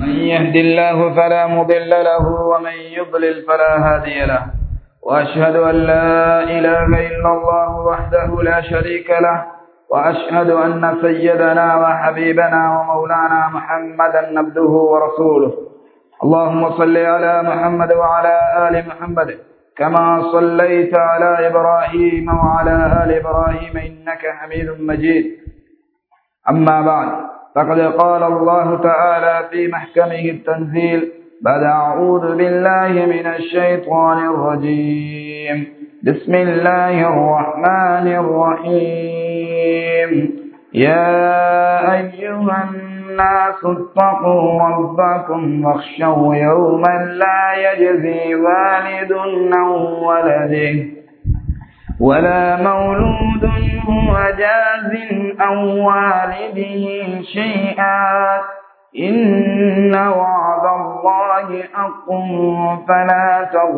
من يهد الله فلا مضل له ومن يضلل فلا هادي له وأشهد أن لا إله إلا الله وحده لا شريك له وأشهد أن سيدنا وحبيبنا ومولانا محمدا عبده ورسوله اللهم صل على محمد وعلى آل محمد كما صليت على إبراهيم وعلى آل إبراهيم إنك حميد مجيد أما بعد فقد قال الله تعالى في محكمه التنزيل بعد أعوذ بالله من الشيطان الرجيم بسم الله الرحمن الرحيم يا أيها الناس اتقوا ربكم واخشوا يوما لا يجزي والد عن ولده ولا مولود هو جاز عن والده شيئا إن وعد الله حق فلا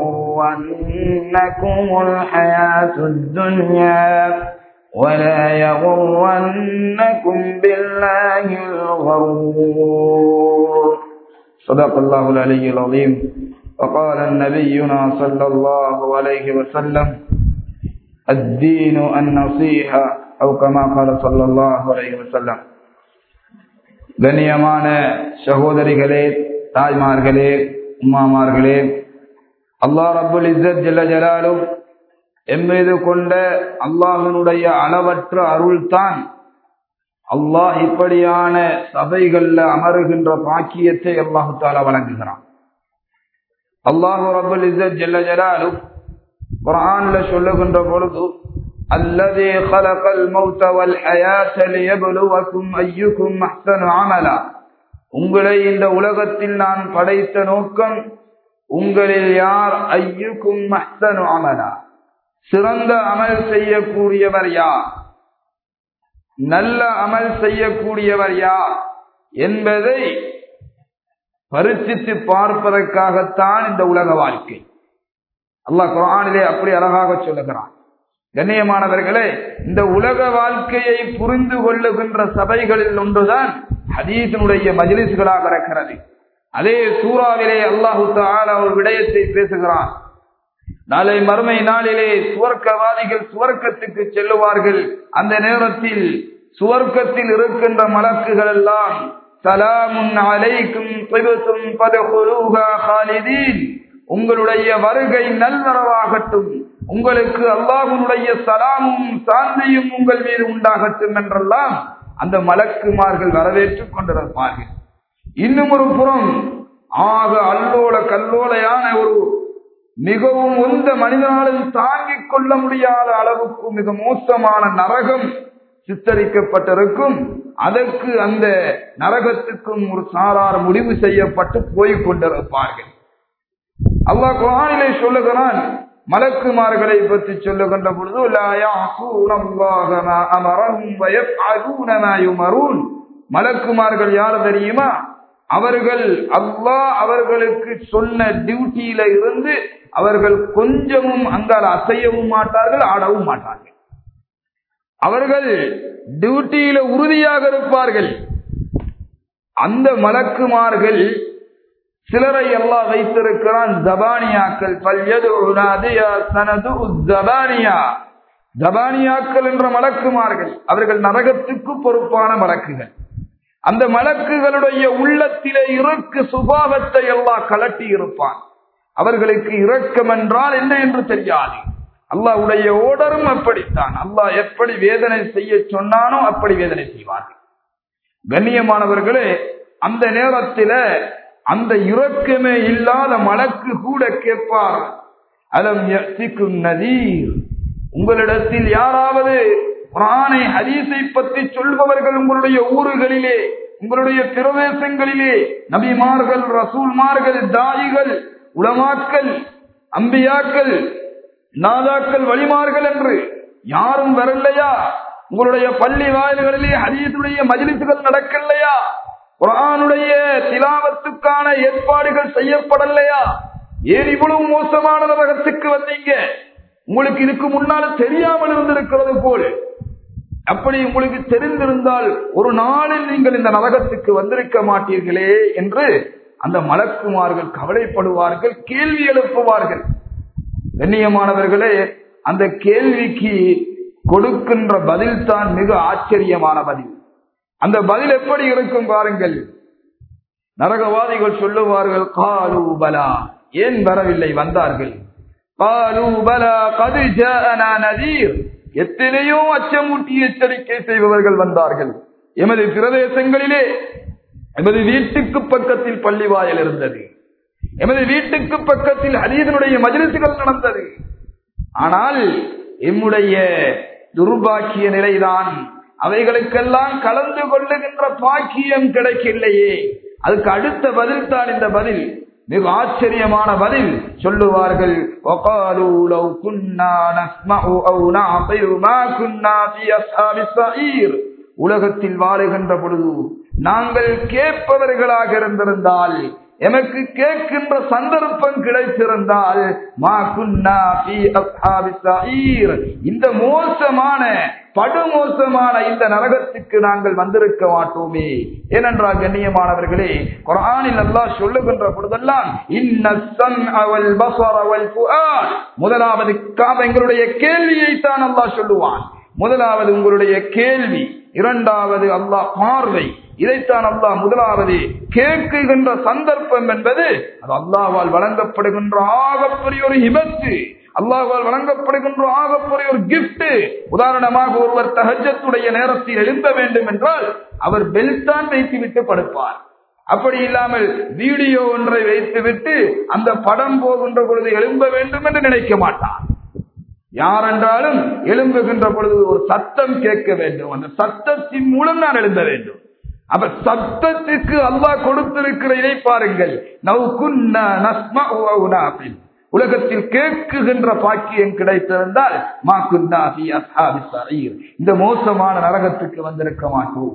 تغرنكم الحياة الدنيا ولا يغرنكم بالله الغرور صدق الله العلي العظيم وقال النبينا صلى الله عليه وسلم الدين النصيحة أو كما قال صلى الله عليه وسلم கண்ணியமான சகோதரிகளே தாய்மார்களே உமாமார்களே அல்லாஹ் ரபுல் இஸ்ஸத் ஜல்ல ஜலாலும் எம்மீது கொண்ட அல்லாஹினுடைய அளவற்ற அருள்தான் அல்லாஹ் இப்படியான சபைகள்ல அமருகின்ற பாக்கியத்தை அல்லாஹு தாலா வழங்குகிறான் அல்லாஹு ரபுல் இஸ்ஸத் ஜல்ல ஜலாலும் குரான்ல சொல்லுகின்ற பொழுது الذي خلق الموت والحياة ليبلوكم أيكم أحسن عملا உங்களை இந்த உலகத்தில் நான் படைத்த நோக்கம் உங்களில் யார் ஐயுக்கும் அஹ்சனு அமலா சிறந்த அமல் செய்யக்கூடியவர் யார் நல்ல அமல் செய்யக்கூடியவர் யார் என்பதை பரிசித்து பார்ப்பதற்காகத்தான் இந்த உலக வாழ்க்கை அல்லாஹ் குரானிலே அப்படி அழகாக சொல்லுகிறான் கண்ணியமானவர்களே இந்த உலக வாழ்க்கையை புரிந்து கொள்ளுகின்ற சபைகளில் ஒன்றுதான் ஹதீசனுடைய மஜிலிஸ்களாக இருக்கிறது அதே சூறாவிலே அல்லாஹு தாலா ஒரு விடயத்தை பேசுகிறான் நாளை மறுமை நாளிலே சுவர்க்கவாதிகள் சுவர்க்கத்துக்கு செல்லுவார்கள் அந்த நேரத்தில் சுவர்க்கத்தில் இருக்கின்ற மலக்குகள் எல்லாம் சலாமுன் அலைக்கும் உங்களுடைய வருகை நல்வரவாகட்டும் உங்களுக்கு அல்லாஹுடைய சலாமும் சாந்தியும் உங்கள் மீது உண்டாகட்டும் என்றெல்லாம் அந்த மலக்குமார்கள் வரவேற்றுக் கொண்டிருப்பார்கள் இன்னும் ஒரு புறம் ஆக அல்லோல கல்லோலையான ஒரு மிகவும் உந்த மனிதனாலும் தாங்கிக் கொள்ள முடியாத அளவுக்கு மிக மோசமான நரகம் சித்தரிக்கப்பட்டிருக்கும் அதற்கு அந்த நரகத்துக்கும் ஒரு சாரார் முடிவு செய்யப்பட்டு போய் கொண்டிருப்பார்கள் அல்லாஹ் குரானிலே சொல்லுகிறான் மலக்குமார்களை பற்றி சொல்லுகின்ற பொழுது மலக்குமார்கள் யார் தெரியுமா அவர்கள் அல்லாஹ் அவர்களுக்கு சொன்ன டியூட்டியில இருந்து அவர்கள் கொஞ்சமும் அங்கால் அசையவும் மாட்டார்கள் ஆடவும் மாட்டார்கள் அவர்கள் டியூட்டியில உறுதியாக இருப்பார்கள் அந்த மலக்குமார்கள் சிலரை எல்லாம் வைத்திருக்கிறான் ஜபானியாக்கள் பல்யது சனது ஜபானியா ஜபானியாக்கள் என்ற மலக்குமார்கள் அவர்கள் நரகத்துக்கு பொறுப்பான மலக்குகள் அந்த மலக்குகளுடைய உள்ளத்திலே இறக்கு சுபாவத்தை எல்லாம் கலட்டி இருப்பான் அவர்களுக்கு இரக்கம் என்றால் என்ன என்று தெரியாது அல்லாஹ்வுடைய ஓடரும் அப்படித்தான் அல்லாஹ் எப்படி வேதனை செய்ய சொன்னானோ அப்படி வேதனை செய்வார்கள் கண்ணியமானவர்களே அந்த நேரத்தில அந்த இரக்கமே இல்லாத மலக்கு கூட கேட்பார் அலம் யத்திக்கும் நதீர் உங்களிடத்தில் யாராவது குரானை ஹதீஸை பற்றி சொல்பவர்கள் உங்களுடைய ஊர்களிலே உங்களுடைய பிரதேசங்களிலே நபிமார்கள் ரசூல்மார்கள் தாயிகள் உலமாக்கள் அம்பியாக்கள் நாதாக்கள் வழிமார்கள் என்று யாரும் வரலையா உங்களுடைய பள்ளி வாயில்களிலே ஹதீஸுடைய மஜிலிசுகள் நடக்கலையா குரானுடைய திலாவத்துக்கான ஏற்பாடுகள் செய்யப்படலையா ஏன் இவ்வளவு மோசமான நரகத்துக்கு வந்தீங்க உங்களுக்கு இதுக்கு முன்னால தெரியாமல் இருந்திருக்கிறது போல் அப்படி உங்களுக்கு தெரிந்திருந்தால் ஒரு நாளில் நீங்கள் இந்த நரகத்துக்கு வந்திருக்க மாட்டீர்களே என்று அந்த மலக்குமார்கள் கவலைப்படுவார்கள் கேள்வி எழுப்புவார்கள் கண்ணியமானவர்களே அந்த கேள்விக்கு கொடுக்கின்ற பதில் தான் மிக ஆச்சரியமான பதில் அந்த பதில் எப்படி இருக்கும் பாருங்கள் நரகவாதிகள் சொல்லுவார்கள் காலு பலா ஏன் வரவில்லை வந்தார்கள் காலு பலா கது ஜாஅனா நதீர் எத்தனையோ அச்சமூட்டி எச்சரிக்கை செய்பவர்கள் வந்தார்கள் எமது பிரதேசங்களிலே எமது வீட்டுக்கு பக்கத்தில் பள்ளி வாயல் இருந்தது எமது வீட்டுக்கு பக்கத்தில் ஹரீதனுடைய மஜிலிசுகள் நடந்தது ஆனால் எம்முடைய துர்பாக்கிய நிலைதான் அவைகளுக்கெல்லாம் கலந்து கொள்ளுகின்ற பாக்கியம் கிடைக்கலையே அதுக்கு அடுத்த பதில் தான் இந்த பதில் மிக ஆச்சரியமான பதில் சொல்லுவார்கள் وَقَالُوا لَوْ كُنَّا نَسْمَعُ أَوْ نَعْقِلُ مَا كُنَّا فِي أَصْحَابِ السَّعِيرِ உலகத்தில் வாழுகின்ற பொழுது நாங்கள் கேட்பவர்களாக இருந்திருந்தால் எமக்கு கேட்கின்ற சந்தர்ப்பம் கிடைத்திருந்தால் மா குன்னா ஃபீ அஸ்ஹாபிஸ் ஸஈர் இந்த மோசமான படுமோசமான இந்த நரகத்துக்கு நாங்கள் வந்திருக்க மாட்டோமே ஏனென்றால் கண்ணியமானவர்களே குர்ஆனில் அல்லாஹ் சொல்லுகின்ற பொழுதெல்லாம் இன்ன ஸம்அ வல் பஸர வல் ஃபுஆத் முதலாவது காத எங்களுடைய கேள்வியை தான் அல்லாஹ் சொல்லுவான் முதலாவது உங்களுடைய கேள்வி இரண்டாவது அல்லாஹ் பார்வை இதைத்தான் அல்லாஹ் முதலாவது கேட்குகின்ற சந்தர்ப்பம் என்பது அது அல்லாஹ்வால் வழங்கப்படுகின்ற ஆகப்பெரிய ஒரு இபத்து அல்லாஹ்வால் வழங்கப்படுகின்ற ஆகப்பெரிய ஒரு கிஃப்ட் உதாரணமாக ஒருவர் தஹஜத்துடைய நேரத்தில் எழும்ப வேண்டும் என்றால் அவர் பெல்தான் வைத்துவிட்டு படுப்பார் அப்படி இல்லாமல் வீடியோ ஒன்றை வைத்துவிட்டு அந்த படம் போகின்ற பொழுது எழும்ப வேண்டும் என்று நினைக்க மாட்டார் யார் என்றாலும் எழும்புகின்ற பொழுது ஒரு சத்தம் கேட்க வேண்டும் அந்த சத்தத்தின் மூலம் நான் எழுந்த வேண்டும் அப்ப சத்தத்துக்கு அல்லாஹ் கொடுத்திருக்கிற இதை பாருங்கள் நவுகுன்னா நஸ்மஉ வ உனாபில். உலகத்தில் கேட்குகின்ற பாக்கியம் கிடைத்திருந்தால் மா குன்னா ஃபீ அஸ்ஹாபிஸ் ஸஈர். இந்த மோசமான நரகத்துக்கு வந்திருக்க மாட்டோம்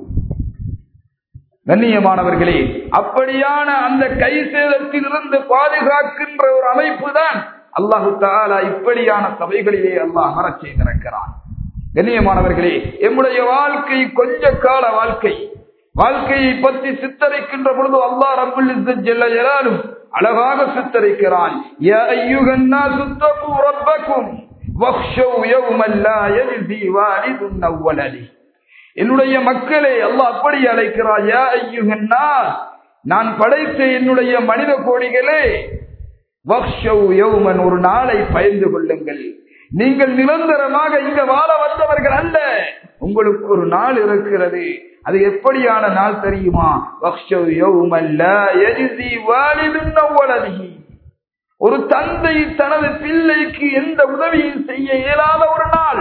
கண்ணியமானவர்களே அப்படியான அந்த கை சேதத்தில் இருந்து பாதுகாக்கின்ற ஒரு அமைப்பு தான் அல்லாஹு தாலா இப்படியான சபைகளிலே அல்லாஹ் அமரச் செய்திருக்கிறான் கண்ணியமானவர்களே எம்முடைய வாழ்க்கை கொஞ்ச கால வாழ்க்கை வாழ்க்கையை பற்றி சித்தரிக்கின்ற பொழுது அல்லாஹ் ரபுல் இஸ்ஸத் ஜல்ல ஜலாலும் அழகாக சித்தரிக்கிறான் யா அய்யுஹன் நாசு தகு ரப்பக்கும் வக்ஷவ் யௌமன் லா யஜ்ஸி வாலிதுன் அன் வலதிஹி என்னுடைய மக்களே அல்லாஹ் அப்படி அழைக்கிறார் யா அய்யுஹன் நாஸ் நான் படைத்த என்னுடைய மனித கோடிகளே வக்ஷவ் யௌமன் ஒரு நாளை பயந்து கொள்ளுங்கள் நீங்கள் நிரந்தரமாக இங்க வாழ வந்தவர்கள் அல்ல உங்களுக்கு ஒரு நாள் இருக்கிறது அது எப்படியான நாள் தெரியுமா வக்ஷவ் யௌமன் லா யஜ்ஸி வாலிதுன் அன் வலதிஹி ஒரு தந்தை தனது பிள்ளைக்கு எந்த உதவியும் செய்ய இயலாத ஒரு நாள்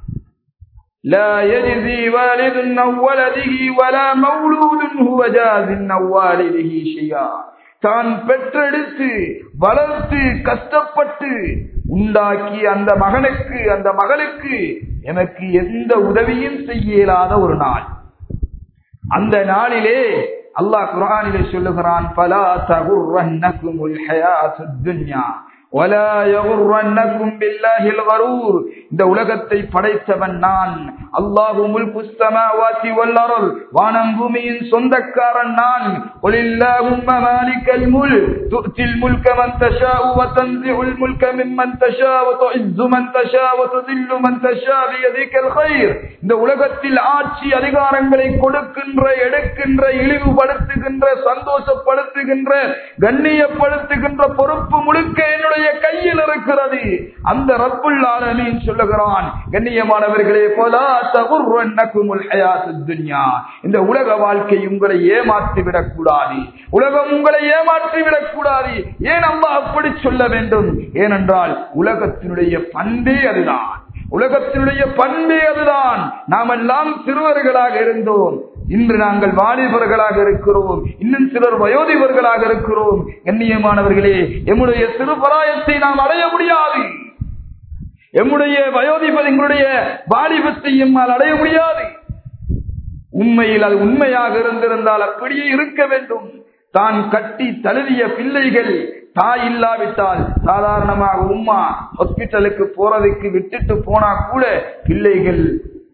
لا يجزي والد عن ولده ولا مولود هو جاز عن والده شيئا தான் பெற்றெடுத்து வளர்த்து கஷ்டப்பட்டு உண்டாக்கி அந்த மகனுக்கு அந்த மகளுக்கு எனக்கு எந்த உதவியும் செய்ய இயலாத ஒரு நாள் அந்த நாளிலே அல்லாஹ் குர்ஆனிலே சொல்லுகிறான் பலா தகுர்ரன்னகுமுல் ஹயாத்துத் துன்யா ولا يغرنكم بالله الغرور இந்த உலகத்தை படைத்தவன் நான் அல்லாஹு முல்கு السماوات والارض வானம் பூமியின் சொந்தக்காரன் நான் قل اللهم مالك الملك تؤتي الملك من تشاء وتنزع الملك ممن تشاء وتعز من تشاء وتذل من تشاء بيدك الخير இந்த உலகத்தில் ஆட்சி அதிகாரங்களை கொடுக்கின்ற எடுக்கின்ற இழிவுபடுத்துகின்ற சந்தோஷப்படுத்துகின்ற கண்ணியப்படுத்துகின்ற பொறுப்பு முழுக்க என்னுடைய கையில் இருக்கிறது அந்த ரப்புல் ஆலமீன் சொல்லுகிறான் கண்ணியமானவர்களே போலா தகுர்வன்னக்குமுல் ஹயாத்துத் துன்யா இந்த உலக வாழ்க்கை உங்களை ஏமாற்றி விடக்கூடாது உலகம் உங்களை ஏமாற்றி விடக்கூடாது ஏன் அல்லாஹ் அப்படி சொல்ல வேண்டும் ஏனென்றால் உலகத்தினுடைய பண்பே அதுதான் உலகத்தினுடைய பண்பே அதுதான் நாம் எல்லாம் சிறுவர்களாக இருந்தோம் இன்று நாங்கள் வாலிபர்களாக இருக்கிறோம் இன்னும் சிலர் வயோதிபர்களாக இருக்கிறோம் கண்ணியமானவர்களே எம்முடைய சிறுபராயத்தை நாம் அடைய முடியாது எம்முடைய வயோதிபர் எங்களுடைய வாலிபத்தை எம்மால் அடைய முடியாது உண்மையில் அது உண்மையாக இருந்திருந்தால் அப்படியே இருக்க வேண்டும் தான் கட்டி தழுவிய பிள்ளைகள் தாய் இல்லாவிட்டால் சாதாரணமாக உம்மா ஹாஸ்பிட்டலுக்கு போறதுக்கு விட்டுட்டு போனா கூட பிள்ளைகள்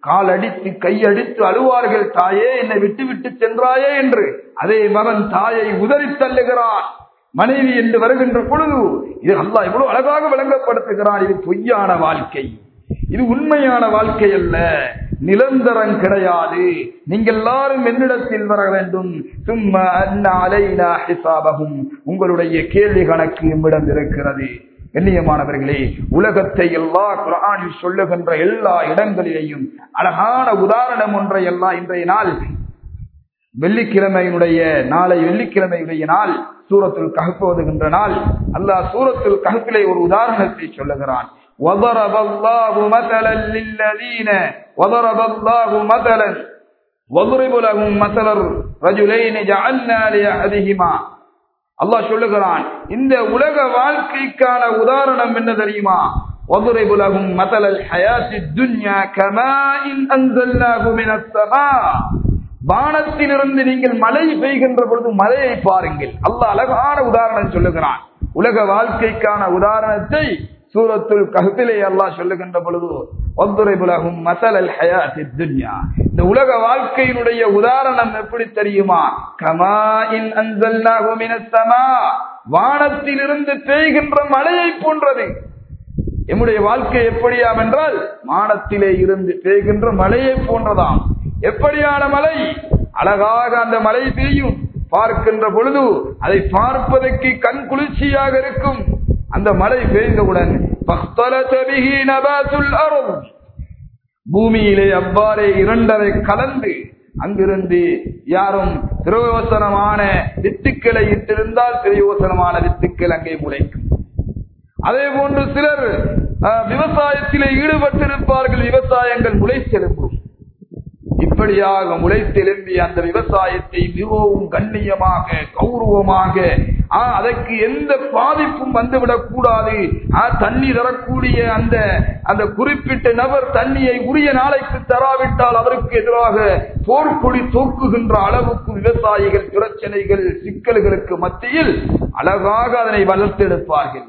கால் அடித்து கையடித்து அழுவார்கள் தாயே என்னை விட்டு விட்டு சென்றாயே என்று அதே மகன் தாயை உதறி தள்ளுகிறான் மனைவி என்று வருகின்ற பொழுது இது அல்லாஹ் இவ்வளவு அழகாக விளங்கப்படுத்துகிறான் இது பொய்யான வாழ்க்கை இது உண்மையான வாழ்க்கை அல்ல நிரந்தரம் கிடையாது நீங்கள் எல்லாரும் என்னிடத்தில் வர வேண்டும் சும்மா அன்ன அலைனா ஹிசாபகும் உங்களுடைய கேள்வி கணக்கு எம்மிடம் இருக்கிறது கண்ணியமானவர்களே உலகத்தை எல்லா குரானில் சொல்லுகின்ற எல்லா இடங்களிலேயும் அழகான உதாரணம் ஒன்றை எல்லாம் இன்றைய நாள் வெள்ளிக்கிழமையினுடைய நாளை வெள்ளிக்கிழமையுடைய நாள் சூரத்தில் கஹப் ஓதுகின்ற நாள் அல்லாஹ் சூரத்தில் கஹப்பிலே ஒரு உதாரணத்தை சொல்லுகிறான் وضرب الله مثلا للذين وضرب الله مثلا وضرب لهم مثل رجلين جعلنا لأحدهما அல்லாஹ் சொல்லுகிறான் இந்த உலக வாழ்க்கைக்கான உதாரணம் என்ன தெரியுமா وضرب لهم مثل الحياة الدنيا كماء أنزلناه من السماء வானத்திலிருந்து நீங்கள் மழை பெய்கின்ற பொழுது மழையை பாருங்கள் அல்லாஹ் அழகான உதாரணம் சொல்லுகிறான் உலக வாழ்க்கைக்கான உதாரணத்தை சூரத்துல் கஹ்பிலே அல்லாஹ் சொல்லுகின்ற பொழுது ஒத்துரைபுலகும் மசலல் ஹயாத்தி துன்யா இந்த உலக வாழ்க்கையினுடைய உதாரணம் எப்படி தெரியுமா கமா இன் அன்சல்னாஹு மினஸ் ஸமா வானத்திலிருந்து பெய்கின்ற மழையை போன்றது எம்முடைய வாழ்க்கை எப்படியாம் என்றால் வானத்திலே இருந்து பெய்கின்ற மழையை போன்றதாம் எப்படியான மழை அழகாக அந்த மழை பெய்யும் பார்க்கின்ற பொழுது அதை பார்ப்பதற்கு கண் குளிர்ச்சியாக இருக்கும் அந்த மழை பெய்ந்தவுடன் பூமியிலே அவ்வாறே இரண்டரை கலந்து அங்கிருந்து யாரும் பிரயோசனமான வித்துக்களை இட்டிருந்தால் பிரயோசனமான வித்துக்கள் அங்கே முளைக்கும் அதே போன்று சிலர் விவசாயத்திலே ஈடுபட்டிருப்பார்கள் விவசாயங்கள் முளைத்தெலும்பும் இப்படியாக முளைத்தெலும்பி அந்த விவசாயத்தை மிகவும் கண்ணியமாக கௌரவமாக அதற்கு எந்த பாதிப்பும் வந்துவிடக் கூடாது தண்ணி தரக்கூடிய அந்த அந்த குறிப்பிட்ட நபர் தண்ணியை உரிய நாளைக்கு தராவிட்டால் அவருக்கு எதிராக போர்க்கொடி தூக்குகின்ற அளவுக்கு விவசாயிகள் பிரச்சனைகள் சிக்கல்களுக்கு மத்தியில் அழகாக அதனை வளர்த்தெடுப்பார்கள்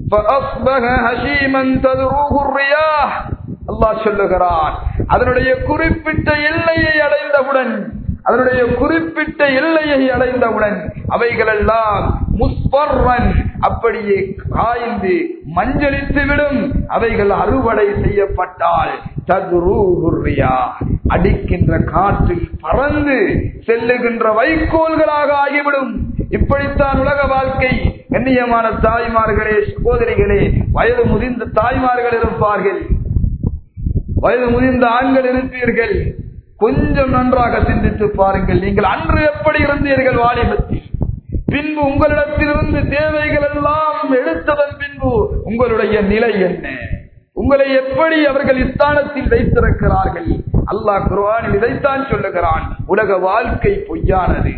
அல்லாஹ் சொல்லுகிறான் அதனுடைய குறிப்பிட்ட எல்லையை அடைந்தவுடன் அதனுடைய குறிப்பிட்ட எல்லையை அடைந்தவுடன் அவைகளெல்லாம் முஸ்பர்வன் அப்படியே காய்ந்து மஞ்சளித்து விடும் அவைகள் அறுவடை செய்யப்பட்டால் தகுரூகுர்ரியா அடிக்கின்ற காற்றில் பறந்து செல்லுகின்ற வைக்கோல்களாக ஆகிவிடும் இப்படித்தான் உலக வாழ்க்கை கண்ணியமான தாய்மார்களே சகோதரிகளே வயது முதிர்ந்த தாய்மார்கள் இருப்பார்கள் வயது முதிர்ந்த ஆண்கள் இருப்பீர்கள் கொஞ்சம் நன்றாக சிந்தித்து பாருங்கள் நீங்கள் அன்று எப்படி இருந்தீர்கள் வாலிபத்தில் பின்பு உங்களிடத்திலிருந்து தேவைகள் எல்லாம் எடுத்ததன் பின்பு உங்களுடைய நிலை என்ன உங்களை எப்படி அவர்கள் இஸ்தானத்தில் வைத்திருக்கிறார்கள் அல்லாஹ் குர்ஆனில் இதைத்தான் சொல்லுகிறான் உலக வாழ்க்கை பொய்யானது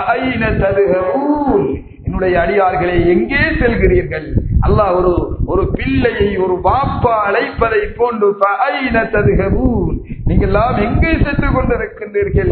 என்னுடைய அடியார்களை எங்கே செல்கிறீர்கள் அல்லாஹ் ஒரு ஒரு பிள்ளையை ஒரு பாப்பா அழைப்பதை போன்று நீங்கள் எல்லாம் எங்கே சென்று கொண்டிருக்கின்றீர்கள்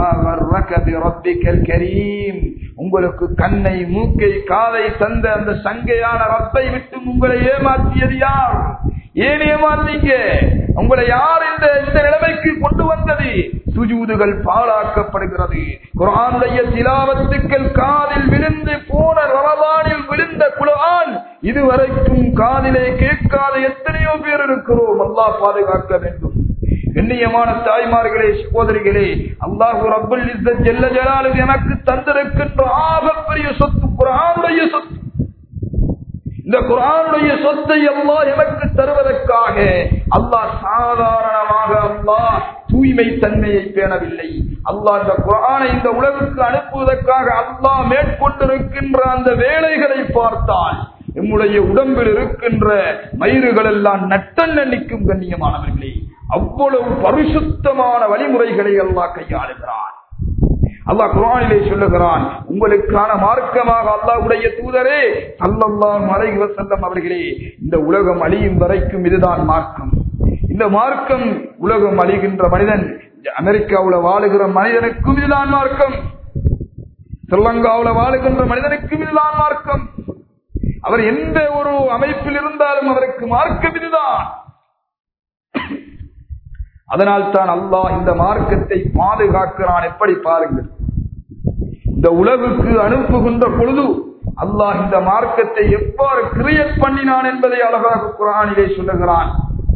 கரீம் உங்களுக்கு கண்ணை மூக்கை காதை தந்த அந்த சங்கையான ரப்பை விட்டு உங்களை ஏமாற்றியது யார் ஏன் ஏமாத்தீங்க உங்களை யார் இந்த இந்த நிலைமைக்கு கொண்டு வந்தது சுஜூதுகள் பாழாக்கப்படுகிறது குரானுடைய திலாவத்துக்கள் காதில் விழுந்து போன ரமதானில் விழுந்த குலான் இதுவரைக்கும் காதிலே கேட்காத எத்தனையோ பேர் இருக்கிறோம் அல்லா பாதுகாக்க வேண்டும் கண்ணியமான தாய்மார்களே சகோதரிகளே அல்லாஹூ ரப்பல் ஜெல்ல ஜலாலு எனக்கு தந்திருக்கின்ற ஆகப்பெரிய சொத்து குரானுடைய சொத்து இந்த குரானுடைய சொத்தை அல்லாஹ் எனக்கு தருவதற்காக அல்லாஹ் சாதாரணமாக அல்லாஹ் தூய்மை தன்மையை பேணவில்லை அல்லாஹ் இந்த குரானை இந்த உலகுக்கு அனுப்புவதற்காக அல்லாஹ் மேற்கொண்டிருக்கின்ற அந்த வேலைகளை பார்த்தால் நம்முடைய உடம்பில் இருக்கின்ற மயிறுகள் எல்லாம் நட்டல் நிற்கும் கண்ணியமானவர்களே அவ்வளவு பரிசுத்தமான வழிமுறைகளை அல்லாஹ் கையாளுகிறான் அல்லாஹ் குரானிலே சொல்லுகிறான் உங்களுக்கான மார்க்கமாக அல்லாஹ்வுடைய தூதரே சல்லல்லாஹு அலைஹி வஸல்லம் அவர்களே இந்த உலகம் அழியும் வரைக்கும் இதுதான் மார்க்கம் இந்த மார்க்கம் உலகம் அழிகின்ற மனிதன் அமெரிக்காவுல வாழுகிற மனிதனுக்கும் இதுதான் மார்க்கம் ஸ்ரீலங்காவுல வாழுகின்ற மனிதனுக்கும் இதுதான் மார்க்கம் அவர் எந்த ஒரு அமைப்பில் இருந்தாலும் அவருக்கு மார்க்கம் இதுதான் அதனால் தான் அல்லாஹ் இந்த மார்க்கத்தை பாதுகாக்கிறான் எப்படி பாருங்கள் இந்த உலகுக்கு அனுப்புகின்ற பொழுது அல்லாஹ் இந்த மார்க்கத்தை எவ்வாறு கிரியேட் பண்ணினான் என்பதை அழகாக குரானிலே சொல்லுகிறான்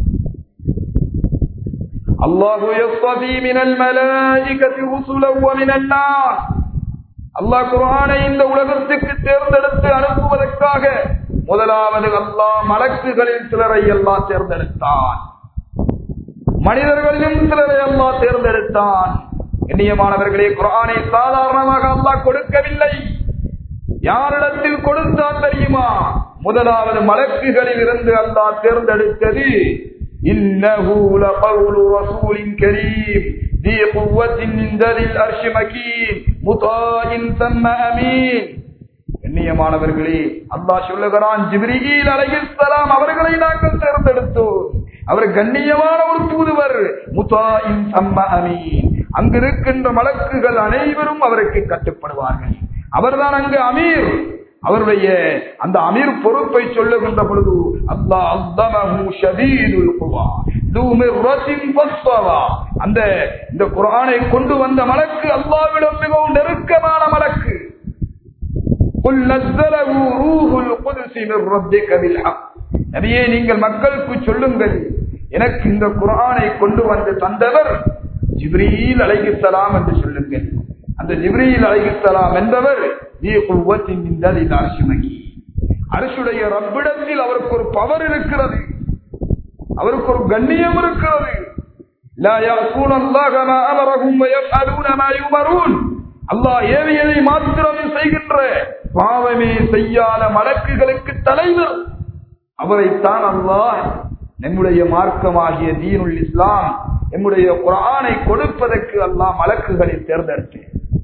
அல்லாஹு யஸ்தபி மினல் மலாயிகதி ருசுலன் வ மினன் நாஸ் அல்லாஹ் குர்ஆனை இந்த உலகத்துக்கு தேர்ந்தெடுத்து அனுப்புவதற்காக முதலாவது அல்லாஹ் மலக்குகளில் சிலரை அல்லாஹ் தேர்ந்தெடுத்தான் மனிதர்களிலும் சிலரை அல்லாஹ் தேர்ந்தெடுத்தான் கண்ணியமானவர்களே குர்ஆனை சாதாரணமாக அல்லாஹ் கொடுக்கவில்லை யாரிடத்தில் கொடுத்தான் தெரியுமா முதலாவது மலக்குகளில் இருந்து அல்லாஹ் தேர்ந்தெடுத்தது இன்னஹு லகவுலு ரசூலின் கரீம் ذي قوة عند ذي الأرش مكين مطاع ثم أمين கண்ணியமானவர்களே அல்லாஹ் சொல்லுகிறான் ஜிப்ரீல் அலைஹிஸ்ஸலாம் அவர்களை நாங்கள் தேர்ந்தெடுத்தோம் அவர் கண்ணியமான ஒரு தூதுவர் முதாயின் சம்ம அமீன் அங்கு இருக்கின்ற மலக்குகள் அனைவரும் அவருக்கு கட்டுப்படுவார்கள் அவர்தான் அங்கு அமீர் அவருடைய அந்த அமீர் பொறுப்பை சொல்லுகின்ற பொழுது அல்லாஹ் அல்லாஹு ஷதீதுல் குவா ذو مرة فاستوى. அந்த இந்த குர்ஆனை கொண்டு வந்த மலக்கு அல்லாஹ்விடம் மிகவும் நெருக்கமான மலக்கு قل نزله روح القدس من ربك بالحق நபியே நீங்கள் மக்களுக்கு சொல்லுங்கள் எனக்கு இந்த குர்ஆனை கொண்டு வந்து தந்தவர் ஜிப்ரீல் அலைஹிஸ்ஸலாம் என்று சொல்லுங்கள் அந்த ஜிப்ரீல் அலைஹிஸ்ஸலாம் என்பவர் ذي قوة من ذي العرش مكين அரசுடைய ரப்பிடத்தில் அவருக்கு ஒரு பவர் இருக்கிறது அவருக்கு ஒரு கண்ணியம் இருக்கிறது لا يعصون الله ما أمرهم ويفعلون ما يؤمرون அல்லாஹ் ஏவியதை மாத்திரம் செய்கின்ற பாவமே செய்யாத மலக்குகளுக்கு தலைவர் அவரைத்தான் அல்லாஹ் நம்முடைய மார்க்கமாகிய தீனுல் இஸ்லாம் நம்முடைய குரானை கொடுப்பதற்கு அல்லாஹ் மலக்குகளை தேர்ந்தெடுத்தேன்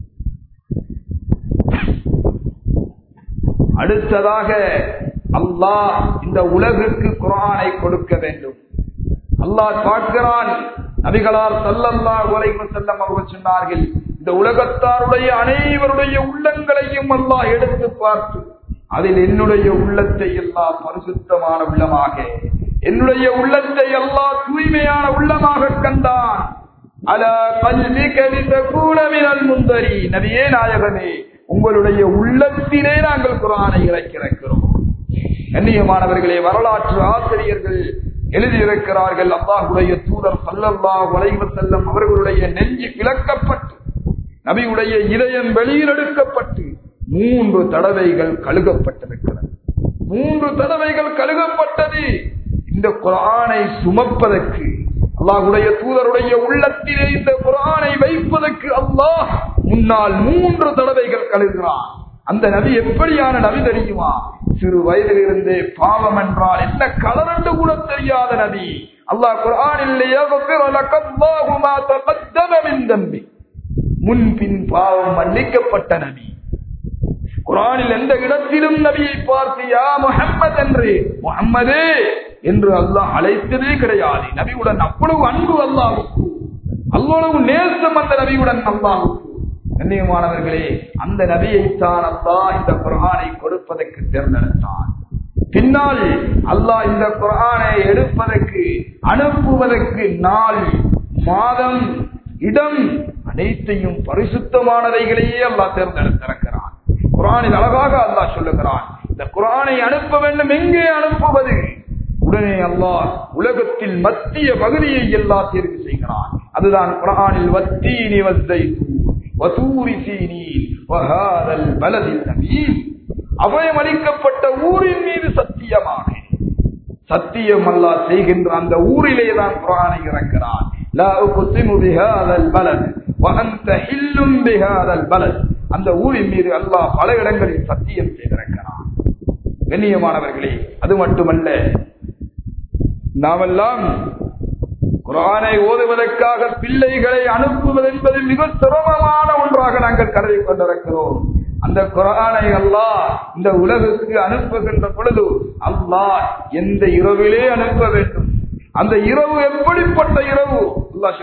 அடுத்ததாக அல்லாஹ் இந்த உலகுக்கு குரானை கொடுக்க வேண்டும் அல்லாஹ் பார்க்கிறான் நபிகளார் சல்லல்லாஹு அலைஹி வஸல்லம் அவர்கள் சொன்னார்கள் இந்த உலகத்தாருடைய அனைவருடைய உள்ளங்களையும் அல்லாஹ் எடுத்து பார்த்து அதில் என்னுடைய உள்ளத்தை எல்லாம் பரிசுத்தமான உள்ளமாக என்னுடைய உள்ளத்தை எல்லாம் தூய்மையான உள்ளமாக கண்டான் அல கல்விக லிதகூன மினல் முந்தரி நபியே நாயகனே உங்களுடைய உள்ளத்திலே நாங்கள் குரானை இறக்கிறோம் கண்ணியமானவர்களே வரலாற்று ஆசிரியர்கள் எழுதியிருக்கிறார்கள் அல்லாஹுடைய தூதர் சல்லல்லாஹு அலைஹி வஸல்லம் அவர்களுடைய நெஞ்சு விளக்கப்பட்டு நபியுடைய இதயம் வெளியில் எடுக்கப்பட்டு மூன்று தடவைகள் கழுகப்பட்டிருக்கிறது மூன்று தடவைகள் கழுகப்பட்டது இந்த குரானை சுமப்பதற்கு அல்லாஹுடைய தூதருடைய உள்ளத்திலே இந்த குரானை வைப்பதற்கு அல்லாஹ் முன்னால் மூன்று தடவைகள் கழுகிறான் அந்த நபி எப்படியான நபி தெரியுமா சிறு வயதிலிருந்தே பாவம் என்றால் என்ன கலர் என்று கூட தெரியாத நபி அல்லாஹ் குரானில்லையே தம்பி முன்பின் பாவம் மன்னிக்கப்பட்ட நபி குரானில் எந்த இடத்திலும் நபியை பார்த்து யா முஹம்மது என்று முகம்மதே என்று அல்லாஹ் அழைத்ததே கிடையாது நபியுடன் அவ்வளவு அன்பு அல்லாவுக்கு அவ்வளவு நேசம் அந்த நபியுடன் அல்லாவுக்கு கண்ணியமானவர்களே அந்த நபியைத்தான் அல்லாஹ் இந்த குரானை கொடுப்பதற்கு தேர்ந்தெடுத்தான் பின்னால் அல்லாஹ் இந்த குரானை எடுப்பதற்கு அனுப்புவதற்கு நாள் மாதம் இடம் அனைத்தையும் பரிசுத்தமானவைகளையே அல்லாஹ் தேர்ந்தெடுத்திருக்கிறான் குரானில் அழகாக அல்லாஹ் சொல்லுகிறான் இந்த குரானை அனுப்ப வேண்டும் எங்கே அனுப்புவது உடனே அல்லாஹ் உலகத்தில் மத்திய பகுதியை எல்லாம் தேர்வு செய்கிறான் அதுதான் குரானில் வத்தீனி வத்தை வசூரி சீனீன் வஹாதல் பலதில் நபீன் அபயம் அளிக்கப்பட்ட ஊரின் மீது சத்தியமாக சத்தியம் அல்லாஹ் செய்கின்ற அந்த ஊரிலே தான் குரானை இறக்கிறான் லா உக்ஸிமு பிஹாதல் பலத் வஅன்த ஹில்லும் பிஹாதல் பலத் அந்த ஊரின் மீது அல்லாஹ் பல இடங்களில் சத்தியம் செய்திருக்கிறான் கண்ணியமானவர்களே அது மட்டுமல்ல நாமெல்லாம் குரானை ஓதுவதற்காக பிள்ளைகளை அனுப்புவது என்பது மிக சிரமமான ஒன்றாக நாங்கள் கருதி கொண்டிருக்கிறோம் அந்த குரானை அல்லாஹ் இந்த உலகுக்கு அனுப்புகின்ற பொழுது அல்லாஹ் எந்த இரவிலே அனுப்ப வேண்டும் அந்த இரவு எப்படிப்பட்ட இரவு அல்லாஹ்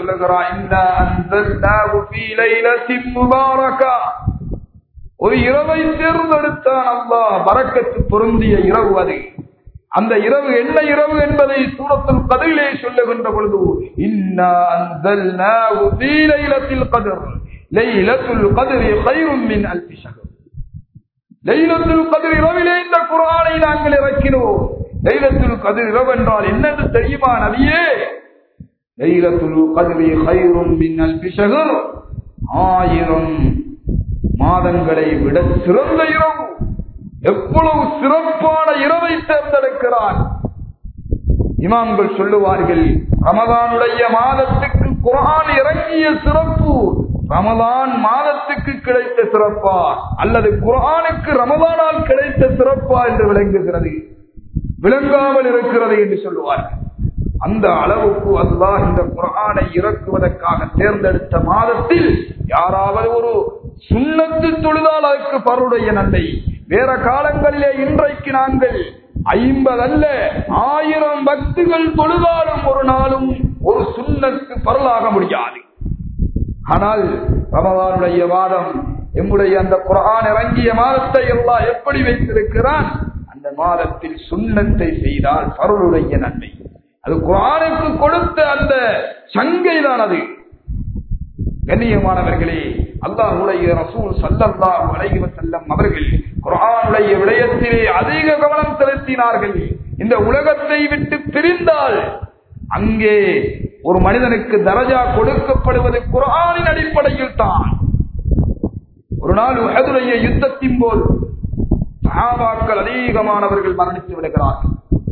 சொல்லுகிறான் ஒரு இரவை தேர்ந்தெடுத்தான் அல்லாஹ் வரக்கத்து பொருந்திய இரவு அது அந்த இரவு என்ன இரவு என்பதை சூரத்துல் கதிரிலே சொல்லுகின்ற பொழுது இன்னா அன்சல்னாஹு ஃபீ லைலத்தில் கத்ர் லைலத்துல் கத்ரி கைரும் மின் அல்ஃபி ஷஹர் லைலத்துல் கதிர் இரவிலே இந்த குர்ஆனை நாங்கள் இறக்கினோம் லைலத்துல் கதிர் இரவு என்றால் என்னென்று தெரியுமா நபியே லைலத்துல் கதிரி கைரும் மின் அல்ஃபி ஷஹர் ஆயிரம் மாதங்களை விட சிறந்த இரவு எவ்வளவு சிறப்பான இரவை தேர்ந்தெடுக்கிறான் இமாம்கள் சொல்லுவார்கள் ரமதானுடைய மாதத்துக்கு குரான் இறங்கிய சிறப்பு ரமதான் மாதத்துக்கு கிடைத்த சிறப்பா அல்லது குரானுக்கு ரமதானால் கிடைத்த சிறப்பா என்று விளங்குகிறது விளங்காமல் இருக்கிறது என்று சொல்லுவார்கள் அந்த அளவுக்கு அல்லாஹ் இந்த குரானை இறக்குவதற்காக தேர்ந்தெடுத்த மாதத்தில் யாராவது ஒரு சுண்ணத்து தொழுதால் அதற்கு பருடைய நன்மை வேற காலங்களிலே இன்றைக்கு நாங்கள் ஐம்பது அல்ல ஆயிரம் பக்திகள் தொழுதாலும் ஒரு நாளும் ஒரு சுண்ணத்து பரலாக முடியாது ஆனால் ரமதானுடைய மாதம் எம்முடைய அந்த குரான் இறங்கிய மாதத்தை எல்லாம் எப்படி வைத்திருக்கிறான் அந்த மாதத்தில் சுண்ணத்தை செய்தால் பருளுடைய நன்மை அது குரானுக்கு கொடுத்த அந்த சங்கை தான் அது கண்ணியமானவர்களே அல்லாஹுடைய ரசூல் சல்லல்லாஹு அலைஹி வஸல்லம் அவர்கள் குர்ஆனுடைய விடயத்திலே அதிக கவனம் செலுத்தினார்கள் இந்த உலகத்தை விட்டு பிரிந்தால் அங்கே ஒரு மனிதனுக்கு தரஜா கொடுக்கப்படுவது குர்ஆனின் அடிப்படையில் தான் ஒரு நாள் உஹதுடைய யுத்தத்தின் போது சஹாபாக்கள் அதிகமானவர்கள் மரணித்து விடுகிறார்கள்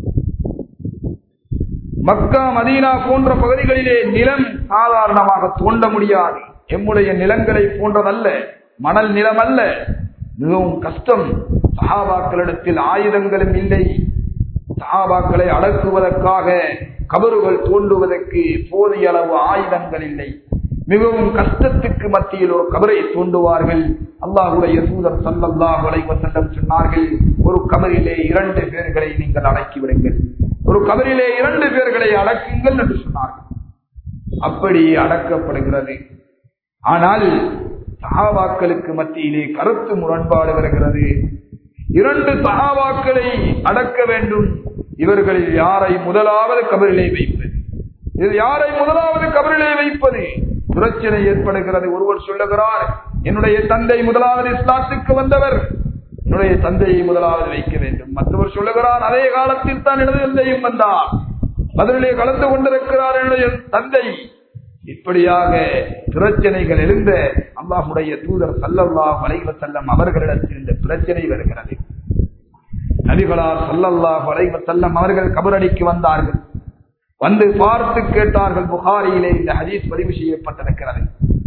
மக்கா மதீனா போன்ற பகுதிகளிலே நிலம் சாதாரணமாக தோண்ட முடியாது எம்முடைய நிலங்களை போன்றதல்ல மணல் நிலம் அல்ல மிகவும் கஷ்டம் சஹாபாக்களிடத்தில் ஆயுதங்களும் இல்லை சஹாபாக்களை அடக்குவதற்காக கபறுகள் தோண்டுவதற்கு போதிய அளவு ஆயுதங்கள் இல்லை மிகவும் கஷ்டத்துக்கு மத்தியில் ஒரு கபரை தோண்டுவார்கள் அல்லாஹுடைய தூதர் சல்லல்லாஹு அலைஹி வஸல்லம் சொன்னார்கள் ஒரு கபரிலே இரண்டு பேர்களை நீங்கள் அடக்கி விடுங்கள் ஒரு கபரிலே இரண்டு பேர்களை அடக்குங்கள் என்று சொன்னார்கள் அப்படி அடக்கப்படுகிறது ஆனால் சகாபாக்களுக்கு மத்தியிலே கருத்து முரண்பாடு வருகிறது இரண்டு சகாபாக்களை அடக்க வேண்டும் இவர்களில் யாரை முதலாவது கபரிலே வைப்பது இது யாரை முதலாவது கபரிலே வைப்பது பிரச்சனை ஏற்படுகிறது ஒருவர் சொல்லுகிறார் என்னுடைய தந்தை முதலாவது இஸ்லாத்துக்கு வந்தவர் என்னுடைய தந்தையை முதலாவது வைக்க வேண்டும் மற்றவர் சொல்லுகிறார் அதே காலத்தில் தான் எனது தந்தையும் வந்தார் பதிலே கலந்து கொண்டிருக்கிறார் என்னுடைய தந்தை இப்படியாக பிரச்சனைகள் எழுந்த அல்லாஹுடைய தூதர் சல்லல்லாஹ் வலைவ செல்லம் அவர்களிடத்தில் இந்த பிரச்சனை வருகிறது நபிகளார் சல்லல்லாஹ் வலைவ செல்லம் அவர்கள் கபரடிக்கு வந்தார்கள் வந்து பார்த்து கேட்டார்கள் புகாரியிலே இந்த ஹதீஸ் பதிவு செய்யப்பட்டிருக்கிறது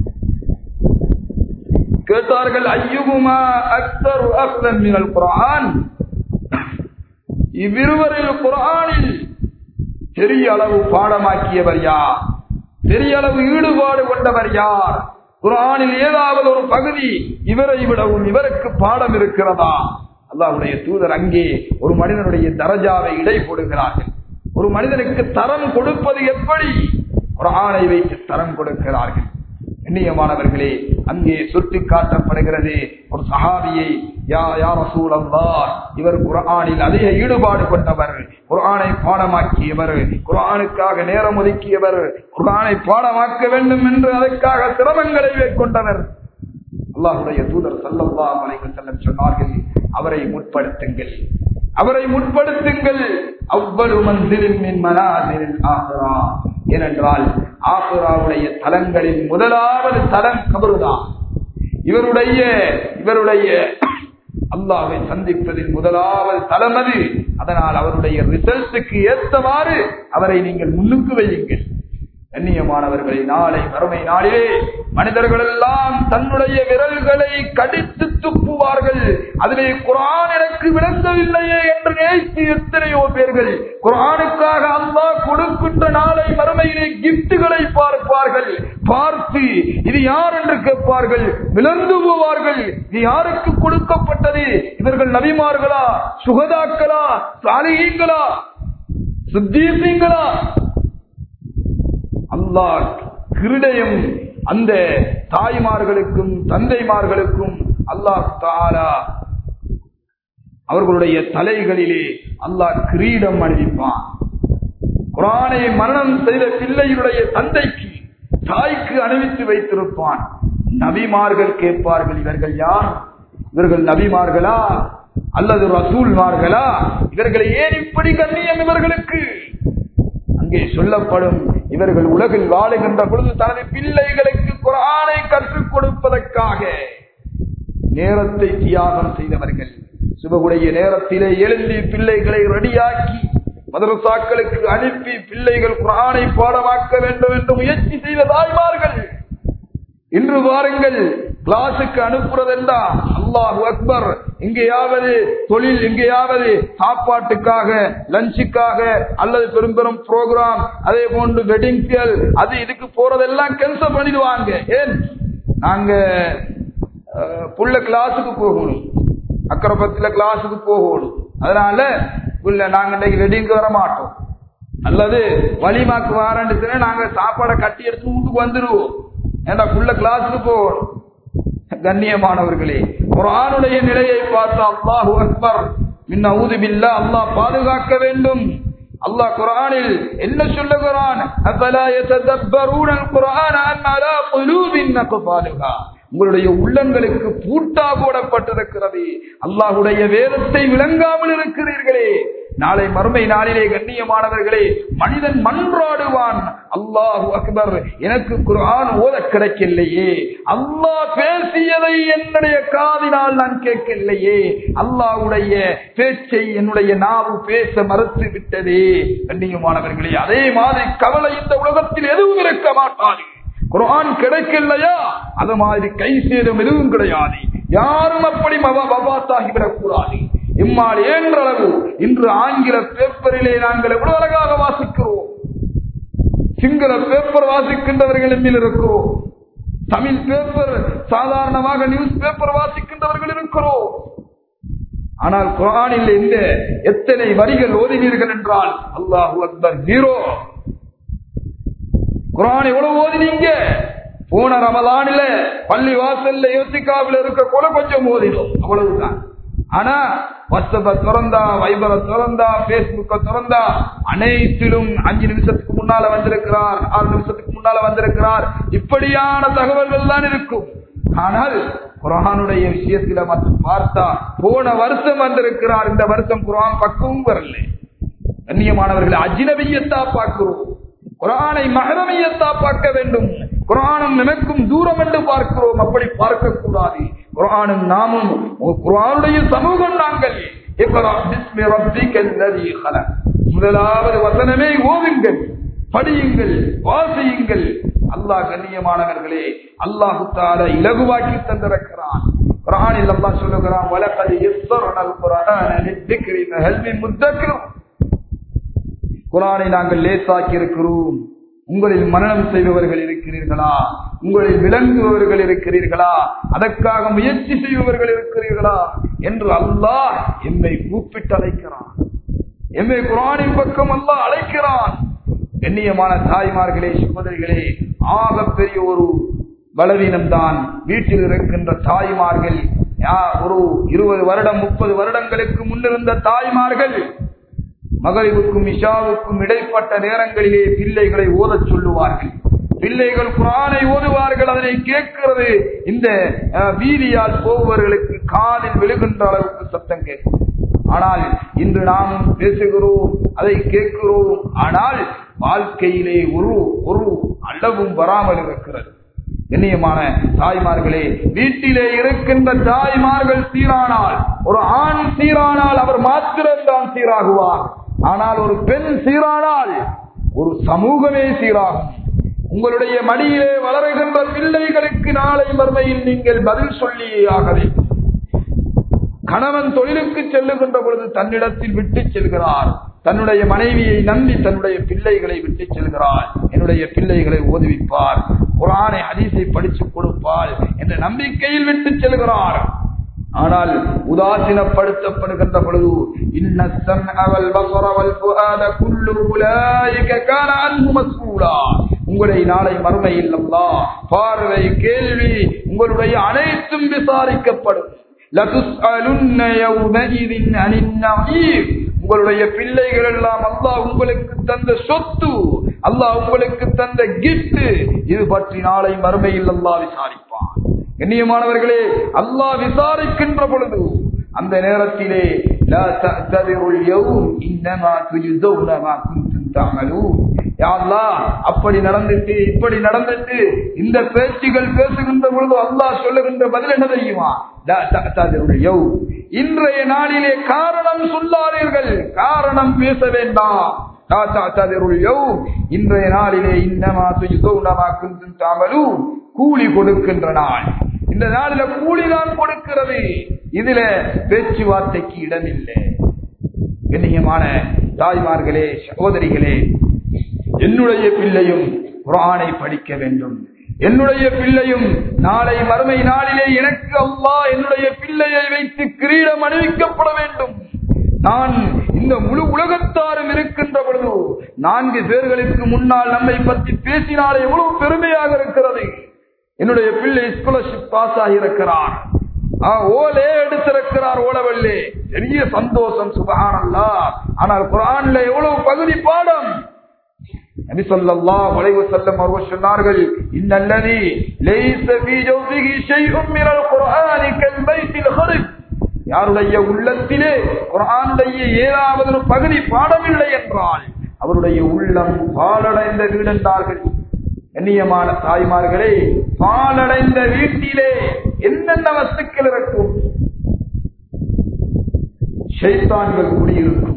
கேட்டார்கள் ஐயுகுமா அக்தர் அக்தன் மினல் குரான் இவ்விருவரில் குரானில் பெரிய அளவு பாடமாக்கியவர் யார் பெரிய அளவு ஈடுபாடு கொண்டவர் யார் குரானில் ஏதாவது ஒரு பகுதி இவரை விடவும் இவருக்கு பாடம் இருக்கிறதா அல்லாவுடைய தூதர் அங்கே ஒரு மனிதனுடைய தரஜாவை இடை போடுகிறார்கள் ஒரு மனிதனுக்கு தரம் கொடுப்பது எப்படி குரானை வைத்து தரம் கொடுக்கிறார்கள் கண்ணியமானவர்களே அங்கே சுட்டி காட்டப்படுகிறது ஒரு சஹாபியை யா யார் சூழல்லா இவர் குரானில் அதிக ஈடுபாடு கொண்டவர் குரானை பாடமாக்கியவர் குரானுக்காக நேரம் ஒதுக்கியவர் குரானை பாடமாக்க வேண்டும் என்று அதற்காக சிரமங்களை மேற்கொண்டவர் அல்லாஹுடைய தூதர் சல்லல்லா அலைக்கு செல்லம் சொன்னார்கள் அவரை முற்படுத்துங்கள் அவரை முற்படுத்துங்கள் அவ்வளவு மந்திரின் மனாதிரில் ஆகிறா ஏனென்றால் ஆசுராவுடைய தலங்களில் முதலாவது தலம் கபருதான் இவருடைய இவருடைய அல்லாவை சந்திப்பதில் முதலாவது தலம் அது அதனால் அவருடைய ரிசல்ட்டுக்கு ஏற்றவாறு அவரை நீங்கள் முன்னுக்கு வையுங்கள் கண்ணியமானவர்களை நாளை வறுமை நாளிலே மனிதர்கள் எல்லாம் தன்னுடைய விரல்களை கடித்து துப்புவார்கள் அதிலே குரான் எனக்கு விளங்கவில்லையே என்று நேசித்து எத்தனையோ பேர்கள் குரானுக்காக அல்லா கொடுக்கின்ற நாளை மறுமையிலே கிப்டுகளை பார்ப்பார்கள் பார்த்து இது யார் என்று கேட்பார்கள் விளந்து போவார்கள் இது யாருக்கு கொடுக்கப்பட்டது இவர்கள் நபிமார்களா சுகதாக்களா சாலிகீங்களா சுத்தீசீங்களா அல்லாஹ் கிருடயம் அந்த தாய்மார்களுக்கும் தந்தைமார்களுக்கும் அல்லாஹ் தாலா அவர்களுடைய தலைகளிலே அல்லாஹ் கிரீடம் அணிவிப்பான் குரானை மரணம் செய்த பிள்ளையுடைய தந்தைக்கு தாய்க்கு அணிவித்து வைத்திருப்பான் நபிமார்கள் கேட்பார்கள் இவர்கள் யார் இவர்கள் நபிமார்களா அல்லது ரசூல்மார்களா இவர்களை ஏன் இப்படி கண்ணியம் இவர்களுக்கு அங்கே சொல்லப்படும் இவர்கள் உலகில் வாழுகின்ற பொழுது தனது பிள்ளைகளுக்கு குரானை கற்றுக் கொடுப்பதற்காக நேரத்தை தியாகம் செய்தவர்கள் சுபகுடைய நேரத்திலே எழுந்தி பிள்ளைகளை ரெடியாக்கி மதரசாக்களுக்கு அனுப்பி பிள்ளைகள் குரானை பாடமாக்க வேண்டும் என்று முயற்சி செய்த தாய்மார்கள் இன்று வாருங்கள் கிளாஸுக்கு அனுப்புறதென்றா அல்லாஹு அக்பர் எங்கேயாவது தொழில் எங்கேயாவது சாப்பாட்டுக்காக லஞ்சுக்காக அல்லது பெரும் பெரும் ப்ரோக்ராம் அதே போன்று வெட்டிங்கள் அது இதுக்கு போறதெல்லாம் கேன்சல் பண்ணிடுவாங்க ஏன் நாங்க அஹ், புள்ள கிளாஸுக்கு போகணும் அக்கரபத்துல கிளாஸுக்கு போகணும் அதனால புள்ள நாங்க இன்னைக்கு வெட்டிங்க்கு வர மாட்டோம் அல்லது வலிமாக்கு வாரண்டு நாங்க சாப்பாடை கட்டி எடுத்து வீட்டுக்கு வந்துருவோம் ஏன்னா புள்ள கிளாஸுக்கு போகணும் கண்ணியமானவர்களே குரானுடைய நிலையை பார்த்து அல்லாஹு அக்பர் மின்ன ஊதுபில்லா அல்லாஹ் பாதுகாக்க வேண்டும் அல்லாஹ் குரானில் என்ன சொல்லுகிறான் அஃபலா யததப்பரூன அல்-குர்ஆன அம் அலா குலூபின் அக்ஃபாலுஹா உங்களுடைய உள்ளங்களுக்கு பூட்டா போடப்பட்டிருக்கிறது அல்லாஹுடைய வேதத்தை விளங்காமல் இருக்கிறீர்களே நாளை மறுமை நாளிலே கண்ணியமானவர்களே மனிதன் மன்றாடுவான் அல்லாஹு அக்பர் எனக்கு குர்ஆன் ஓத கிடைக்கலையே அல்லாஹ் பேசியதை என்னுடைய காதினால் நான் கேட்கலையே அல்லாஹ்வுடைய பேச்சை என்னுடைய நாவு பேச மறுத்து விட்டதே கண்ணியமானவர்களே அதே மாதிரி கவலை இந்த உலகத்தில் எதுவும் இருக்க மாட்டாது குர்ஆன் கிடைக்கலையா அது மாதிரி கை சேதம் எதுவும் கிடையாது யாரும் அப்படி மபாத்தாகிவிடக் கூடாது இம்மால் ஏன்ற அளவு இன்று ஆங்கில பேப்பரிலே நாங்கள் எவ்வளவு அழகாக வாசிக்கிறோம் சிங்கள பேப்பர் வாசிக்கின்றவர்கள் எம்மில் இருக்கிறோம் தமிழ் பேப்பர் சாதாரணமாக நியூஸ் பேப்பர் வாசிக்கின்றவர்கள் இருக்கிறோம் ஆனால் குரானில் எந்த எத்தனை வரிகள் ஓதினீர்கள் என்றால் அல்லாஹு அக்பர் ஜீரோ குரான் எவ்வளவு ஓதினீங்க போன ரமலானில பள்ளி வாசல்ல யோசிக்காவில் இருக்க கூட கொஞ்சம் ஓதினோம் அவ்வளவுதான் ஆனா வாட்ஸ்அப்ப திறந்தா வைபரை திறந்தா பேஸ்புக்க திறந்தா அனைத்திலும் அஞ்சு நிமிஷத்துக்கு முன்னால வந்திருக்கிறார் ஆறு நிமிஷத்துக்கு முன்னால வந்திருக்கிறார் இப்படியான தகவல்கள் தான் இருக்கும் ஆனால் குரானுடைய விஷயத்தில மட்டும் பார்த்தா போன வருஷம் வந்திருக்கிறார் இந்த வருஷம் குரான் பக்கமும் வரல கண்ணியமானவர்கள் அஜினபியத்தா பார்க்கிறோம் குரானை மகரமையத்தா பார்க்க வேண்டும் குரானும் நமக்கும் தூரம் என்று பார்க்கிறோம் அப்படி பார்க்க கூடாது குரானும் நாமும் குரானுடைய சமூகம் நாங்கள் இக்ரா பிஸ்மி ரப்பிக்கல் லதீ خلق. முதலாவது வசனமே ஓதுங்கள் படியுங்கள் வாசியுங்கள் அல்லாஹ் கண்ணியமானவர்களே அல்லாஹு தால இலகுவாக்கி தந்திருக்கிறான் குரானில் அல்லாஹ் சொல்லுகிறான் வலக்கது யஸ்ஸர்னல் குர்ஆன லித்திக்ரி ஃபஹல் மின் முத்தக்கிரும் குரானை நாங்கள் லேசாக்கி இருக்கிறோம் உங்களில் மரணம் செய்பவர்கள் இருக்கிறீர்களா உங்களில் விளங்குபவர்கள் இருக்கிறீர்களா அதற்காக முயற்சி செய்பவர்கள் இருக்கிறீர்களா என்று அல்லாஹ் எம்மை கூப்பிட்டு அழைக்கிறான் எம்மை குரானின் பக்கம் அல்லாஹ் அழைக்கிறான் கண்ணியமான தாய்மார்களே சகோதரிகளே ஆகப் பெரிய ஒரு பலவீனம் தான் வீட்டில் இருக்கின்ற தாய்மார்கள் யா- ஒரு இருபது வருடம் முப்பது வருடங்களுக்கு முன்னிருந்த தாய்மார்கள் மகளிருக்கும் இஷாவுக்கும் இடைப்பட்ட நேரங்களிலே பிள்ளைகளை ஓதச் சொல்லுவார்கள் பிள்ளைகள் குரானை ஓதுவார்கள் அதனை கேட்கிறது இந்த அஹ், வீதியால் போபவர்களுக்கு காலில் விழுகின்ற அளவுக்கு சத்தம் கேட்கும் ஆனால் இன்று நாம் பேசுகிறோம் அதை கேட்கிறோம் ஆனால் வாழ்க்கையிலே ஒரு ஒரு அளவும் வராமல் இருக்கிறது கண்ணியமான தாய்மார்களே வீட்டிலே இருக்கின்ற தாய்மார்கள் சீரானால் ஒரு ஆண் சீரானால் அவர் மாத்திரம்தான் சீராகுவார் ஆனால் ஒரு பெண் சீரானால் ஒரு சமூகமே சீராகும் உங்களுடைய மடியிலே வளருகின்ற பிள்ளைகளுக்கு நாளை மறுமையில் நீங்கள் பதில் சொல்லியே ஆக வேண்டும் கணவன் தொழிலுக்கு செல்லுகின்ற பொழுது தன்னிடத்தில் விட்டு செல்கிறார் தன்னுடைய மனைவியை நம்பி தன்னுடைய பிள்ளைகளை விட்டு செல்கிறார் என்னுடைய பிள்ளைகளை ஓதுவிப்பார் குரானை ஹதீஸை படிச்சு கொடுப்பார் என்ற நம்பிக்கையில் விட்டு செல்கிறார் ஆனால் உதாசீனப்படுத்தப்படுகின்ற பொழுது இன்ன السمع والبصر والفؤاد كل اولئك كان عنه مسؤولا உங்களை நாளை மறுமையில் அல்லாஹ் பார்வை கேள்வி உங்களுடைய அனைத்தும் விசாரிக்கப்படும் لَتُسْأَلُنَّ يَوْمَئِذٍ عَنِ النَّعِيمِ உங்களுடைய பிள்ளைகள் எல்லாம் அல்லாஹ் உங்களுக்கு தந்த சொத்து அல்லாஹ் உங்களுக்கு தந்த கிஃப்ட் இது பற்றி நாளை மறுமையில் அல்லாஹ் விசாரிப்பான் கண்ணியமானவர்களே அல்லாஹ் விசாரிக்கின்ற பொழுது அந்த நேரத்திலே லா தஅ்தபிருல் யௌம் இன்னமா துஜ்ஸௌன மா குன்தும் தஅமலூன் யா அல்லாஹ் அப்படி நடந்துட்டு இப்படி நடந்துட்டு இந்த பேச்சுகள் பேசுகின்ற பொழுது அல்லாஹ் சொல்லுகின்ற பதில் என்ன தெரியுமா லா தஅ்தபிருல் யௌம் இன்றைய நாளிலே காரணம் சொல்லாதீர்கள் காரணம் பேச வேண்டாம் லா தஅ்தபிருல் யௌம் இன்றைய நாளிலே இன்னமா துஜ்ஸௌன மா குன்தும் தஅமலூன் கூலி கொடுக்கின்ற நாள் இந்த நாளில கூலி தான் கொடுக்கிறது இதுல பேச்சுவார்த்தைக்கு இடமில்லை கண்ணியமான தாய்மார்களே சகோதரிகளே என்னுடைய பிள்ளையும் குரானை படிக்க வேண்டும் என்னுடைய பிள்ளையும் நாளை மறுமை நாளிலே எனக்கு அல்லாஹ் என்னுடைய பிள்ளையை வைத்து கிரீடம் அணிவிக்கப்பட வேண்டும் நான் இந்த முழு உலகத்தாரும் இருக்கின்ற பொழுது நான்கு பேர்களுக்கு முன்னால் நம்மை பற்றி பேசினாலே எவ்வளவு பெருமையாக இருக்கிறது என்னுடைய பிள்ளை ஸ்காலர்ஷிப் பாஸ் ஆகியிருக்கிறார் ஓலே எடுத்திருக்கிறார் ஓலவல்லே பெரிய சந்தோஷம் சுபகானல்லா ஆனால் குரான்ல எவ்வளவு பகுதி பாடம் நபி ஸல்லல்லாஹு அலைஹி வஸல்லம் அவர்கள் சொன்னார்கள் இன்னல்லதி லைஸ ஃபீ ஜௌஃபிஹி ஷைஉம் மினல் குர்ஆனி கல் பைத்தில் ஹரிப் யாருடைய உள்ளத்திலே குர்ஆனுடைய ஏதாவது ஒரு பகுதி பாடமில்லை என்றால் அவருடைய உள்ளம் பாலடைந்த வீடு என்றார்கள் கண்ணியமான தாய்மார்களே பாலடைந்த வீட்டிலே என்னென்ன வஸ்துக்கள் இருக்கும் ஷைத்தான்கள் குடியிருக்கும்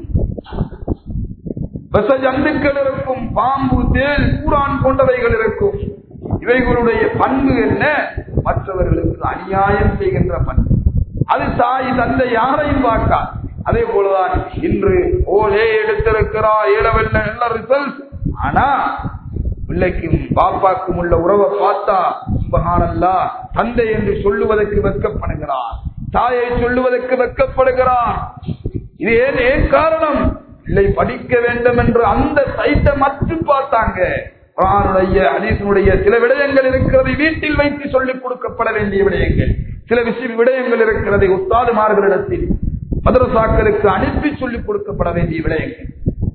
ஜந்துக்கள் இருக்கும் பாம்பு தேல் கூடான் போன்றவைகள் இருக்கும் இவைகளுடைய பண்பு என்ன மற்றவர்களுக்கு அநியாயம் செய்கின்ற பண்பு அது தாய் தந்தை யாரையும் பார்க்கா அதே போலதான் இன்று ஓலே எடுத்திருக்கிறா ஏழவல்ல நல்ல ரிசல்ட் ஆனா பிள்ளைக்கும் பாப்பாக்கும் உள்ள உறவை பார்த்தா சுபகானல்லா தந்தை என்று சொல்லுவதற்கு வெட்கப்படுகிறார் தாயை சொல்லுவதற்கு வெட்கப்படுகிறார் இது ஏன் ஏன் காரணம் பிள்ளை படிக்க வேண்டும் என்று அந்த சைட்டை மட்டும் பார்த்தாங்க குரானுடைய ஹதீஸினுடைய சில விடயங்கள் இருக்கிறது வீட்டில் வைத்து சொல்லிக் கொடுக்கப்பட வேண்டிய விடயங்கள் சில விஷய விடயங்கள் இருக்கிறது உஸ்தாதுமார்களிடத்தில் மதரசாக்களுக்கு அனுப்பி சொல்லிக் கொடுக்கப்பட வேண்டிய விடயங்கள்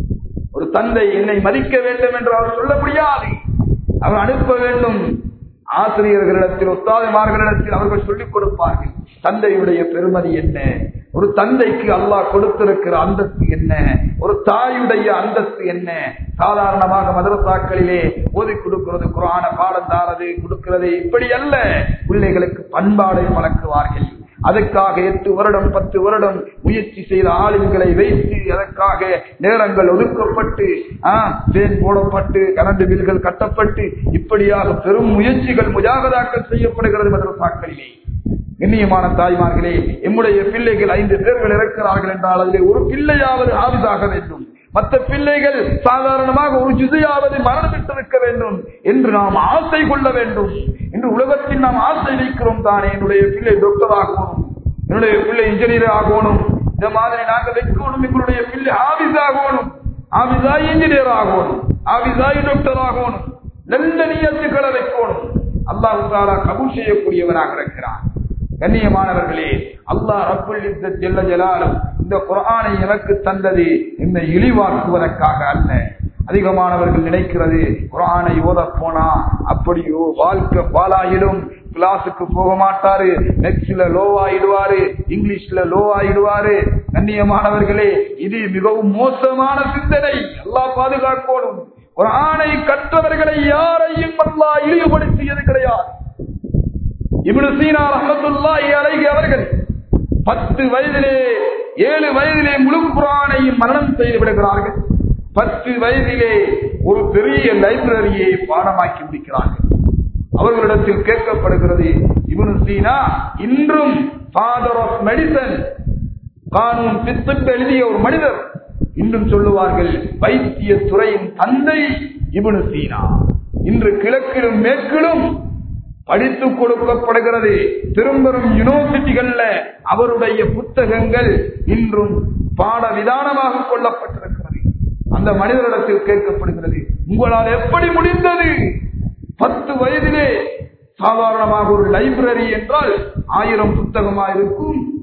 ஒரு தந்தை என்னை மதிக்க வேண்டும் என்று அவர் சொல்ல முடியாது அவர் அனுப்ப வேண்டும் ஆசிரியர்களிடத்தில் ஒத்தாதைமார்களிடத்தில் அவர்கள் சொல்லிக் கொடுப்பார்கள் தந்தையுடைய பெருமதி என்ன ஒரு தந்தைக்கு அல்லாஹ் கொடுத்திருக்கிற அந்தஸ்து என்ன ஒரு தாயுடைய அந்தஸ்து என்ன சாதாரணமாக மதரசாக்களிலே ஓதி கொடுக்கிறது குரான பாடம் தாரது கொடுக்கிறது இப்படி அல்ல பிள்ளைகளுக்கு பண்பாடை வளர்க்குவார்கள் அதற்காக எட்டு வருடம் பத்து வருடம் முயற்சி செய்த ஆளுங்களை வைத்து அதற்காக நேரங்கள் ஒதுக்கப்பட்டு தேன் போடப்பட்டு கரண்ட் பில்கள் கட்டப்பட்டு இப்படியாக பெரும் முயற்சிகள் முஜாகதாக்கள் செய்யப்படுகிறது மதரசாக்களிலே கண்ணியமான தாய்மார்களே எம்முடைய பிள்ளைகள் ஐந்து பேர்கள் இருக்கிறார்கள் என்றால் அதிலே ஒரு பிள்ளையாவது ஆவிதாக வேண்டும் மற்ற பிள்ளைகள் சாதாரணமாக ஒரு ஜுதையாவது மரணமிட்டிருக்க வேண்டும் என்று நாம் ஆசை கொள்ள வேண்டும் இன்று உலகத்தில் நாம் ஆசை வைக்கிறோம் தானே என்னுடைய பிள்ளை டாக்டர் ஆகணும் என்னுடைய பிள்ளை இன்ஜினியர் ஆகணும் இந்த மாதிரி நாங்கள் வைக்கணும் எங்களுடைய பிள்ளை ஆபிஸ் ஆகணும் ஆபிசாய் இன்ஜினியர் ஆகணும் ஆபிசாய் டாக்டர் ஆகணும் நல்ல நியத்துக்களை வைக்கணும் அல்லாஹு தாலா கபூல் செய்யக்கூடியவனாக இருக்கிறான் கண்ணியமானவர்களே அல்லாஹ் ரப்புல் ஜெல்ல ஜலாலும் இந்த குரானை எனக்கு தந்தது இந்த இழிவாக்குவதற்காக அல்ல அதிகமானவர்கள் நினைக்கிறது குரானை ஓத போனா அப்படியோ வாழ்க்கை பாலாயிடும் கிளாஸுக்கு போக மாட்டாரு நெக்ஸ்ட்ல லோ ஆயிடுவாரு இங்கிலீஷ்ல லோ ஆயிடுவாரு கண்ணியமானவர்களே இது மிகவும் மோசமான சிந்தனை எல்லாம் பாதுகாக்கணும் குரானை கற்றவர்களை யாரையும் அல்லா இழிவுபடுத்தியது கிடையாது இவனு சீனா ரஹமத்துல்லாஹி அலைஹி அவர்கள் பத்து வயதிலே ஏழு வயதிலே முழு குரானையும் மரணம் செய்து விடுகிறார்கள் பத்து வயதிலே ஒரு பெரிய லைப்ரரியை பாடமாக்கி முடிக்கிறார்கள் அவர்களிடத்தில் கேட்கப்படுகிறது இவனு சீனா இன்றும் ஃபாதர் ஆஃப் மெடிசன் கானூன் பித்துக்கு எழுதிய ஒரு மனிதர் இன்றும் சொல்லுவார்கள் வைத்திய துறையின் தந்தை இவனு சீனா இன்று கிழக்கிலும் மேற்கிலும் படித்து கொடுக்கப்படுகிறது பெரும்பெரும் யூனிவர்சிட்டிகள்ல அவருடைய புத்தகங்கள் இன்றும் பாட விதானமாக கொள்ளப்பட்டிருக்கிறது அந்த மனிதரிடத்தில் கேட்கப்படுகிறது உங்களால் எப்படி முடிந்தது பத்து வயதிலே சாதாரணமாக ஒரு லைப்ரரி என்றால் ஆயிரம் புத்தகமா இருக்கும்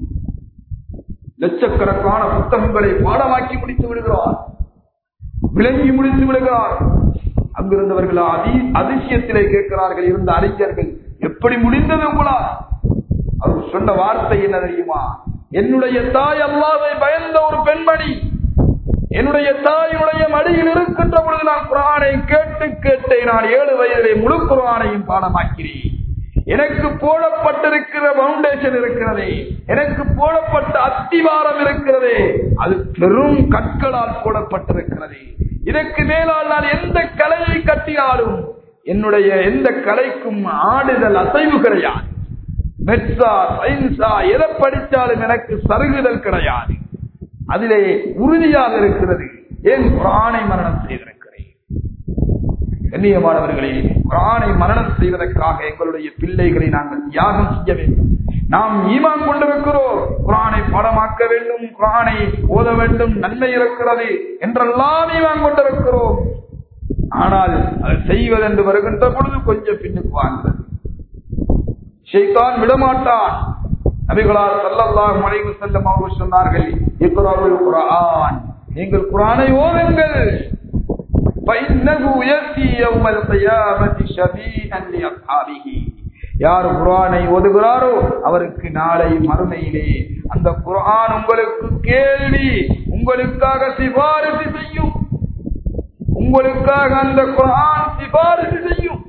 லட்சக்கணக்கான புத்தகங்களை பாடமாக்கி முடித்து விடுகிறார் விளங்கி முடித்து விடுகிறார் அங்கிருந்தவர்கள் அதி அதிசயத்திலே கேட்கிறார்கள் இருந்த அறிஞர்கள் எப்படி முடிந்தது உங்களால் அவர் சொன்ன வார்த்தை என்ன தெரியுமா என்னுடைய தாய் அல்லாவை பயந்த ஒரு பெண்மணி என்னுடைய தாயினுடைய மடியில் இருக்கின்ற பொழுது நான் குரானை கேட்டு கேட்டு நான் ஏழு வயதிலே முழு குரானையும் பாடமாக்கிறேன் எனக்கு போடப்பட்டிருக்கிற பவுண்டேஷன் இருக்கிறதே எனக்கு போடப்பட்ட அத்திவாரம் இருக்கிறதே அது பெரும் கற்களால் போடப்பட்டிருக்கிறது இதற்கு மேலால் நான் எந்த கலையை கட்டினாலும் என்னுடைய எந்த கலைக்கும் ஆடுதல் அசைவு கிடையாது மெட்ஸா சயின்ஸா எதை படித்தாலும் எனக்கு சருகுதல் கிடையாது அதிலே உறுதியாக இருக்கிறது ஏன் குரானை மரணம் செய்திருக்கிறேன் கண்ணியமானவர்களே குரானை மரணம் செய்வதற்காக எங்களுடைய பிள்ளைகளை நாங்கள் தியாகம் செய்ய வேண்டும் நாம் ஈமான் கொண்டிருக்கிறோம் குரானை படமாக்க வேண்டும் குரானை ஓத வேண்டும் நன்மை இருக்கிறது என்றெல்லாம் ஈமான் கொண்டிருக்கிறோம் ஆனால் அது செய்வதென்று வருகின்ற பொழுது கொஞ்சம் பின்னுக்கு வாங்குறது ஷைத்தான் விடமாட்டான் நபிகளார் சல்லல்லாஹு அலைஹி வஸல்லம் அவர்கள் சொன்னார்கள் இக்ராவுல் குர்ஆன் நீங்கள் குர்ஆனை ஓதுங்கள் فإنه يأتي يوم القيامة شفيعا لأصحابه யார் குரானை ஓதுகிறாரோ அவருக்கு நாளை மறுமையிலே அந்த குரான் உங்களுக்கு கேள்வி உங்களுக்காக சிபாரிசு செய்யும் உங்களுக்காக அந்த குரான் சிபாரிசு செய்யும்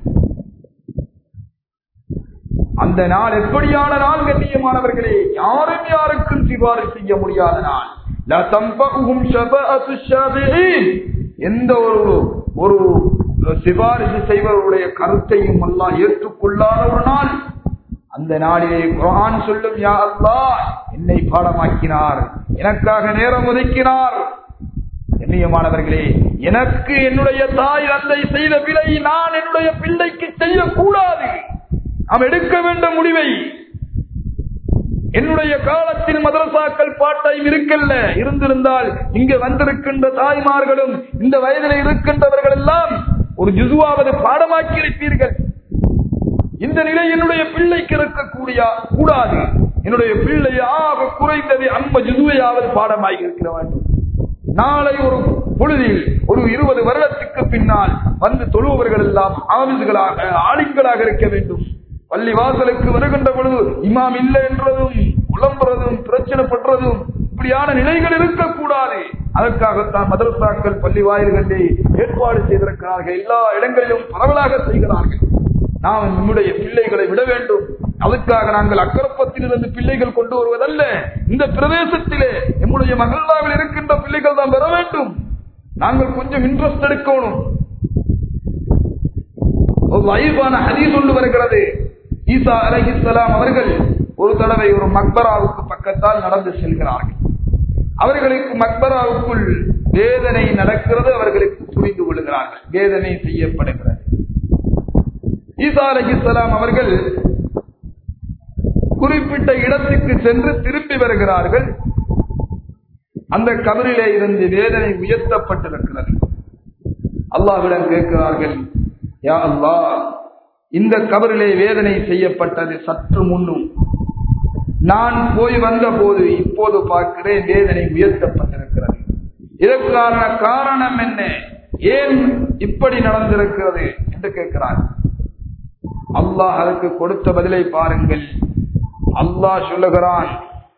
அந்த நாள் எப்படியான நாள் கண்ணியமானவர்களே யாரும் யாருக்கும் சிபாரிசு செய்ய முடியாத நாள் எந்த ஒரு ஒரு சிபாரிசு செய்பவருடைய கருத்தையும் அல்லாஹ் ஏற்றுக்கொள்ளாத ஒரு நாள் அந்த நாளிலே குரான் சொல்லும் யா அல்லாஹ் என்னை பாடமாக்கினார் எனக்காக நேரம் ஒதுக்கினார் கண்ணியமானவர்களே எனக்கு என்னுடைய தாய் தந்தை செய்த விலை நான் என்னுடைய பிள்ளைக்கு செய்யக்கூடாது நாம் எடுக்க வேண்டும் முடிவை என்னுடைய காலத்தில் மதரசாக்கள் பாட்டாயும் இருக்கல்ல இருந்திருந்தால் இங்கு வந்திருக்கின்ற தாய்மார்களும் இந்த வயதில் இருக்கின்றவர்கள் எல்லாம் ஒரு ஜுசுவாவது பாடமாக்கி இருப்பீர்கள் இந்த நிலை என்னுடைய பிள்ளைக்கு இருக்கக்கூடிய கூடாது என்னுடைய பிள்ளை ஆக குறைந்தது அம்ம ஜுசுவையாவது பாடமாகி இருக்கிற வேண்டும் நாளை ஒரு பொழுதில் ஒரு இருபது வருடத்துக்கு பின்னால் வந்து தொழுபவர்கள் எல்லாம் ஆமிதுகளாக ஆளிங்களாக இருக்க வேண்டும் பள்ளி வாசலுக்கு வருகின்ற பொழுது இமாம் இல்லை என்றதும் புலம்புறதும் பிரச்சனை பண்றதும் இப்படியான நிலைகள் இருக்கக்கூடாது அதற்காகத்தான் மதரசாக்கள் பள்ளி வாயில்களை ஏற்பாடு செய்திருக்கிறார்கள் எல்லா இடங்களிலும் பரவலாக செய்கிறார்கள் நாம் நம்முடைய பிள்ளைகளை விட வேண்டும் அதுக்காக நாங்கள் அக்கரப்பத்திலிருந்து பிள்ளைகள் கொண்டு வருவதல்ல இந்த பிரதேசத்திலே நம்முடைய மகளாவில் இருக்கின்ற பிள்ளைகள் தான் பெற வேண்டும் நாங்கள் கொஞ்சம் இன்ட்ரெஸ்ட் எடுக்கணும் ஒரு லைவான ஹதி சொல்லு வருகிறது ஈசா அலஹிசலாம் அவர்கள் ஒரு தடவை ஒரு மக்பராவுக்கு பக்கத்தால் நடந்து செல்கிறார்கள் அவர்களுக்கு மக்பராவுக்குள் வேதனை நடக்கிறது அவர்களுக்கு புரிந்து கொள்கிறார்கள் வேதனை செய்யப்படுகிறது ஈசா அலஹிசலாம் அவர்கள் குறிப்பிட்ட இடத்துக்கு சென்று திரும்பி வருகிறார்கள் அந்த கபரிலே இருந்து வேதனை உயர்த்தப்பட்டிருக்கிறது அல்லாவிடம் கேட்கிறார்கள் யா அல்லா இந்த கபரிலே வேதனை செய்யப்பட்டது சற்று முன்னும் நான் போய் வந்த போது இப்போது பார்க்கிறேன் வேதனை உயர்த்தப்பட்டிருக்கிறது இதற்கான காரணம் என்ன ஏன் இப்படி நடந்திருக்கிறது என்று கேட்கிறார் அல்லாஹ் அதற்கு கொடுத்த பதிலை பாருங்கள் அல்லாஹ் சொல்லுகிறான்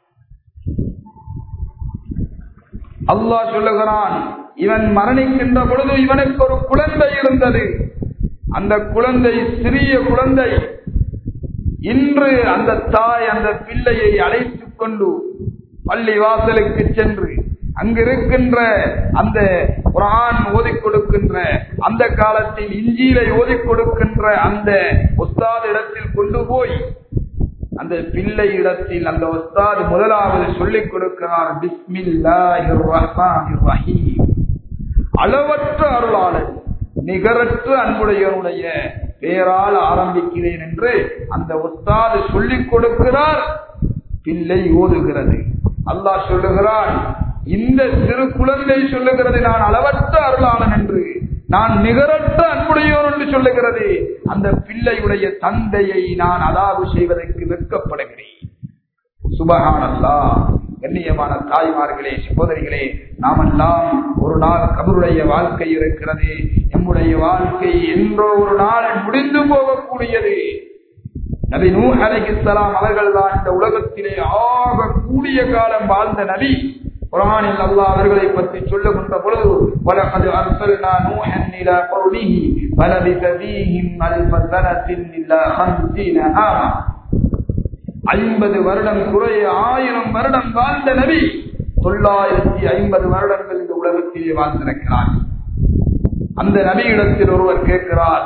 அல்லாஹ் சொல்லுகிறான் இவன் மரணிக்கின்ற பொழுது இவனுக்கு ஒரு குழந்தை இருந்தது அந்த குழந்தை சிறிய குழந்தை இன்று அந்த தாய் அந்த பிள்ளையை அழைத்துக் கொண்டு பள்ளி வாசலுக்கு சென்று அங்கிருக்கின்ற அந்த குரான் ஓதிக் கொடுக்கின்ற அந்த காலத்தில் இஞ்சியிலை ஓதிக் கொடுக்கின்ற அந்த உஸ்தாத் இடத்தில் கொண்டு போய் அந்த பிள்ளை இடத்தில் அந்த உஸ்தாத் முதலாவது சொல்லிக் கொடுக்கிறார் பிஸ்மில்லாஹிர் ரஹ்மானிர் ரஹீம் அளவற்ற அருளாளர் நிகரற்ற அன்புடையவனுடைய பெயரால் ஆரம்பிக்கிறேன் என்று அந்த உஸ்தாது சொல்லிக் கொடுக்கிறார் பிள்ளை ஓதுகிறது அல்லாஹ் சொல்லுகிறான் இந்த சிறு குழந்தை சொல்லுகிறது நான் அளவற்ற அருளாளன் என்று நான் நிகரற்ற அன்புடையோர் என்று சொல்லுகிறது அந்த பிள்ளையுடைய தந்தையை நான் அதாவு செய்வதற்கு வெட்கப்படுகிறேன் சுபகானல்லா கண்ணியமான தாய்மார்களே சகோதரிகளே நாமெல்லாம் ஒரு நாள் கபருடைய வாழ்க்கை இருக்கிறது நம்முடைய வாழ்க்கை என்றோ ஒரு நாள் முடிந்து போகக்கூடியது நபி நூ அலைஹிஸ்ஸலாம் அவர்கள் தான் இந்த உலகத்திலே ஆக கூடிய காலம் வாழ்ந்த நபி குரானில் அல்லாஹ் அவர்களை பற்றி சொல்லுகின்ற பொழுது வலகது அர்சல்னா நூஹன் இலா கௌமிஹி ஃபலபிஸ ஃபீஹிம் அல்ஃப ஸனத்தின் இல்லா 50 ஆமா ஐம்பது வருடம் குறைய ஆயிரம் வருடம் வாழ்ந்த நபி தொள்ளாயிரத்தி ஐம்பது வருடங்கள் இந்த உலகத்திலே வாழ்ந்திருக்கிறார் அந்த நபியிடத்தில் ஒருவர் கேட்கிறார்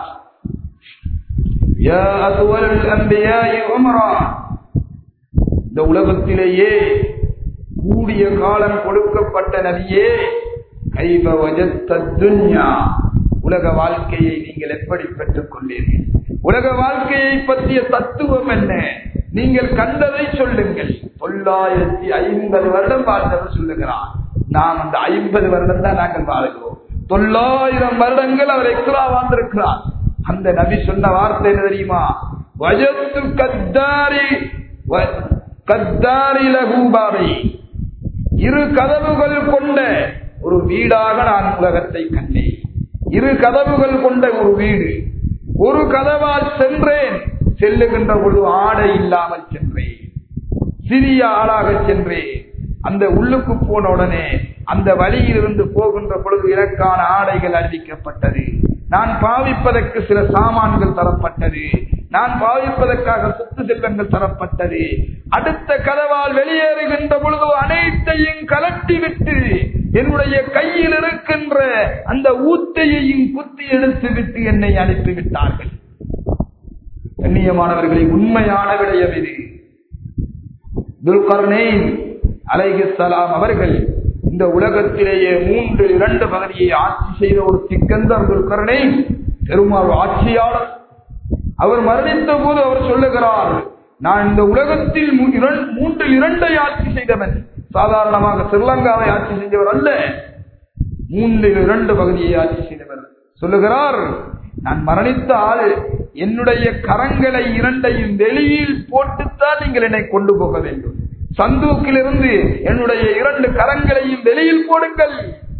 யா அதுவல் அன்பியாஇ உம்ரா இந்த உலகத்திலேயே கூடிய காலம் கொடுக்கப்பட்ட நபியே கைப வஜத்த துன்யா உலக வாழ்க்கையை நீங்கள் எப்படி பெற்றுக் கொண்டீர்கள் உலக வாழ்க்கையை பற்றிய தத்துவம் என்ன நீங்கள் கண்டதை சொல்லுங்கள் தொள்ளாயிரத்தி ஐம்பது வருடம் வாழ்ந்தவர் சொல்லுகிறார் நாம் அந்த ஐம்பது வருடம் தான் நாங்கள் வாழ்கிறோம் தொள்ளாயிரம் வருடங்கள் அவர் எக்ஸ்ட்ரா வாழ்ந்திருக்கிறார் அந்த நபி சொன்ன வார்த்தை என்ன தெரியுமா வஜத்து கத்தாரி கத்தாரி லகூபாவை இரு கதவுகள் கொண்ட ஒரு வீடாக நான் உலகத்தை கண்டேன் இரு கதவுகள் கொண்ட ஒரு வீடு ஒரு கதவால் சென்றேன் செல்லுகின்ற பொழுது ஆடை இல்லாமல் சென்றேன் சிறிய ஆளாக சென்றேன் அந்த உள்ளுக்கு போன உடனே அந்த வழியிலிருந்து போகின்ற பொழுது எனக்கான ஆடைகள் அறிவிக்கப்பட்டது நான் பாவிப்பதற்கு சில சாமான்கள் தரப்பட்டது நான் பாவிப்பதற்காக சொத்து செல்வங்கள் தரப்பட்டது அடுத்த கதவால் வெளியேறுகின்ற பொழுது அனைத்தையும் கலட்டி விட்டு என்னுடைய கையில் இருக்கின்ற அந்த ஊத்தையையும் குத்தி எடுத்து விட்டு என்னை அனுப்பி விட்டார்கள் கண்ணியமானவர்களை உண்மையான விடயம் இது துல்கர்னேன் அலைஹிஸ்ஸலாம் அவர்கள் இந்த உலகத்திலேயே மூன்று இரண்டு பகுதியை ஆட்சி செய்த ஒரு சிக்கந்தர் துல்கர்னே பெருமாள் ஆட்சியாளர் அவர் மரணித்த போது அவர் சொல்லுகிறார் நான் இந்த உலகத்தில் மூன்றில் இரண்டை ஆட்சி செய்தவன் சாதாரணமாக ஸ்ரீலங்காவை ஆட்சி செஞ்சவர் அல்ல மூன்றில் இரண்டு பகுதியை ஆட்சி செய்தவர் சொல்லுகிறார் நான் மரணித்தால் என்னுடைய கரங்களை இரண்டையும் வெளியில் போட்டுத்தான் நீங்கள் என்னை கொண்டு போக வேண்டும் சந்தூக்கிலிருந்து என்னுடைய இரண்டு கரங்களையும் வெளியில் போடுங்கள்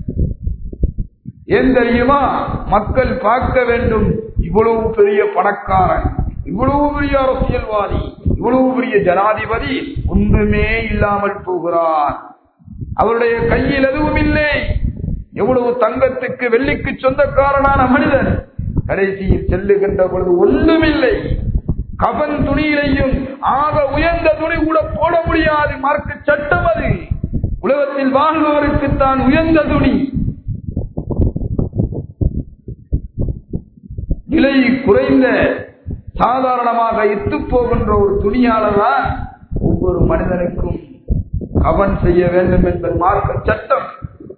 ஏன் தெரியுமா மக்கள் பார்க்க வேண்டும் இவ்வளவு பெரிய பணக்காரன் இவ்வளவு பெரிய அரசியல்வாதி இவ்வளவு பெரிய ஜனாதிபதி ஒன்றுமே இல்லாமல் போகிறார் அவருடைய கையில் எதுவும் இல்லை எவ்வளவு தங்கத்துக்கு வெள்ளிக்கு சொந்தக்காரனான மனிதன் கடைசியில் செல்லுகின்ற பொழுது ஒன்றுமில்லை கவன் துணியிலையும் ஆக உயர்ந்த துணி கூட போட முடியாது மார்க்க சட்டம் அது உலகத்தில் வாழ்பவருக்கு தான் உயர்ந்த துணி விலை குறைந்த சாதாரணமாக இத்து போகின்ற ஒரு துணியாளர் தான் ஒவ்வொரு மனிதனுக்கும் கவன் செய்ய வேண்டும் என்பது மார்க்க சட்டம்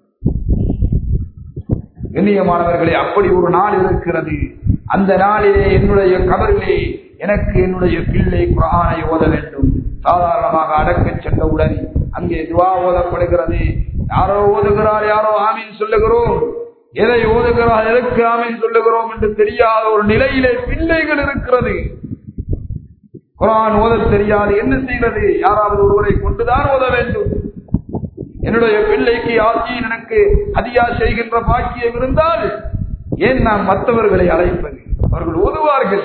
கண்ணியமானவர்களே அப்படி ஒரு நாள் இருக்கிறது அந்த நாளிலே என்னுடைய கபரிலே எனக்கு என்னுடைய பிள்ளை குரானை ஓத வேண்டும் சாதாரணமாக அடக்க சென்றவுடன் அங்கே துவா ஓதப்படுகிறது யாரோ ஓதுகிறார் யாரோ ஆமீன் சொல்லுகிறோம் எதை ஓதுகிறார் எதற்கு ஆமீன் சொல்லுகிறோம் என்று தெரியாத ஒரு நிலையிலே பிள்ளைகள் இருக்கிறது குரான் ஓத தெரியாது என்ன செய்கிறது யாராவது ஒருவரை கொண்டுதான் ஓத வேண்டும் என்னுடைய பிள்ளைக்கு ஆட்சியில் எனக்கு அதிகா செய்கின்ற பாக்கியம் இருந்தால் ஏன் நான் மற்றவர்களை அழைப்பது அவர்கள் ஓதுவார்கள்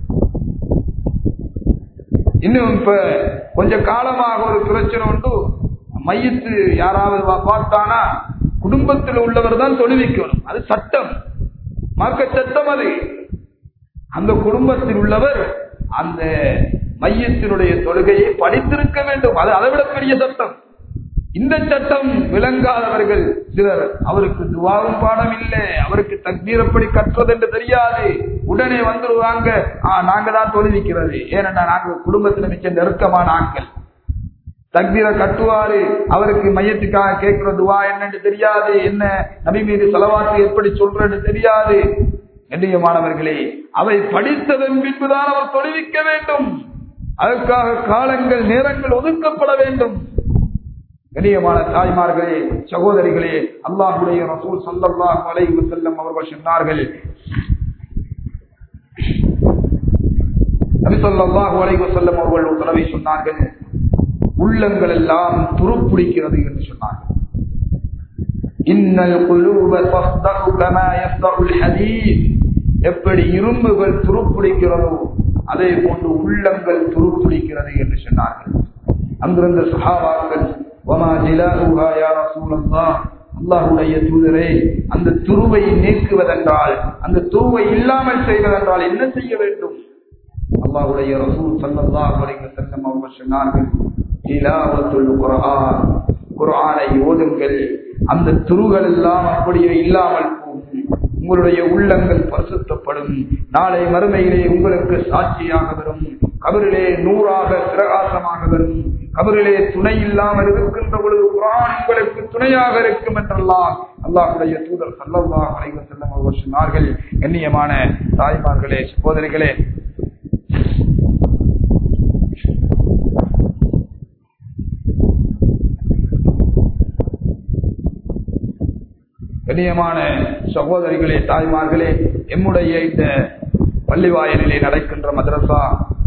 இன்னும் இப்ப கொஞ்ச காலமாக ஒரு பிரச்சனை உண்டு மையத்து யாராவது பார்த்தானா குடும்பத்தில் உள்ளவர் தான் தொழுவிக்கணும் அது சட்டம் மார்க்க சட்டம் அது அந்த குடும்பத்தில் உள்ளவர் அந்த மையத்தினுடைய தொழுகையை படித்திருக்க வேண்டும் அது அதை விட பெரிய சட்டம் இந்த சட்டம் விளங்காதவர்கள் சிலர் அவருக்கு துவாவும் பாடம் இல்லை அவருக்கு தக்பீரப்படி கற்றது என்று தெரியாது உடனே வந்துருவாங்க நாங்க தான் தொழுவிக்கிறது ஏனென்றா நாங்க குடும்பத்தில் மிச்ச நெருக்கமான ஆட்கள் தக்பீரை கட்டுவாரு அவருக்கு மையத்துக்காக கேட்கிற துவா என்னன்னு தெரியாது என்ன நபி மீது செலவாத்து எப்படி சொல்றன்னு தெரியாது கண்ணியமானவர்களே அவை படித்ததன் பின்புதான் அவர் தொழுவிக்க வேண்டும் அதற்காக காலங்கள் நேரங்கள் ஒதுக்கப்பட வேண்டும் கண்ணியமான தாய்மார்களே சகோதரிகளே அல்லாஹுடைய ரசூல் சல்லல்லாஹு அலைஹி வஸல்லம் அவர்கள் சொன்னார்கள் நபி ஸல்லல்லாஹு அலைஹி வஸல்லம் அவர்கள் ஒரு தடவை சொன்னார்கள் உள்ளங்கள் எல்லாம் துருப்பிடிக்கிறது என்று சொன்னார்கள் இன்னல் குலூப தஃதஹு கமா யஃதஹுல் ஹதீத் எப்படி இரும்புகள் துருப்பிடிக்கிறதோ அதே போன்று உள்ளங்கள் துருப்பிடிக்கிறது என்று சொன்னார்கள் அங்கிருந்த சஹாபாக்கள் வமா ஜிலாஹுஹா யா ரசூலல்லாஹ் அல்லாஹுடைய தூதரே அந்த துருவை நீக்குவதென்றால் அந்த துருவை இல்லாமல் செய்வதென்றால் என்ன செய்ய வேண்டும் அல்லாஹுடைய ரசூல் ஸல்லல்லாஹு அலைஹி வஸல்லம் அவர்கள் சொன்னார்கள் திலாவத்துல் குர்ஆன் குர்ஆனை ஓதுங்கள் அந்த துருகள் எல்லாம் அப்படியே இல்லாமல் போகும் உங்களுடைய உள்ளங்கள் பரிசுத்தப்படும் நாளை மறுமையிலே உங்களுக்கு சாட்சியாக வரும் கபரிலே நூறாக பிரகாசமாக வரும் கபரிலே துணை இல்லாமல் இருக்கின்ற பொழுது குரான் உங்களுக்கு துணையாக இருக்கும் என்றெல்லாம் அல்லாஹுடைய தூதர் சல்லல்லாஹு அலைஹி வஸல்லம் அவர்கள் சொன்னார்கள் கண்ணியமான தாய்மார்களே சகோதரிகளே கண்ணியமான சகோதரிகளே தாய்மார்களே எம்முடைய இந்த பள்ளிவாயலிலே நடக்கின்ற மதரசா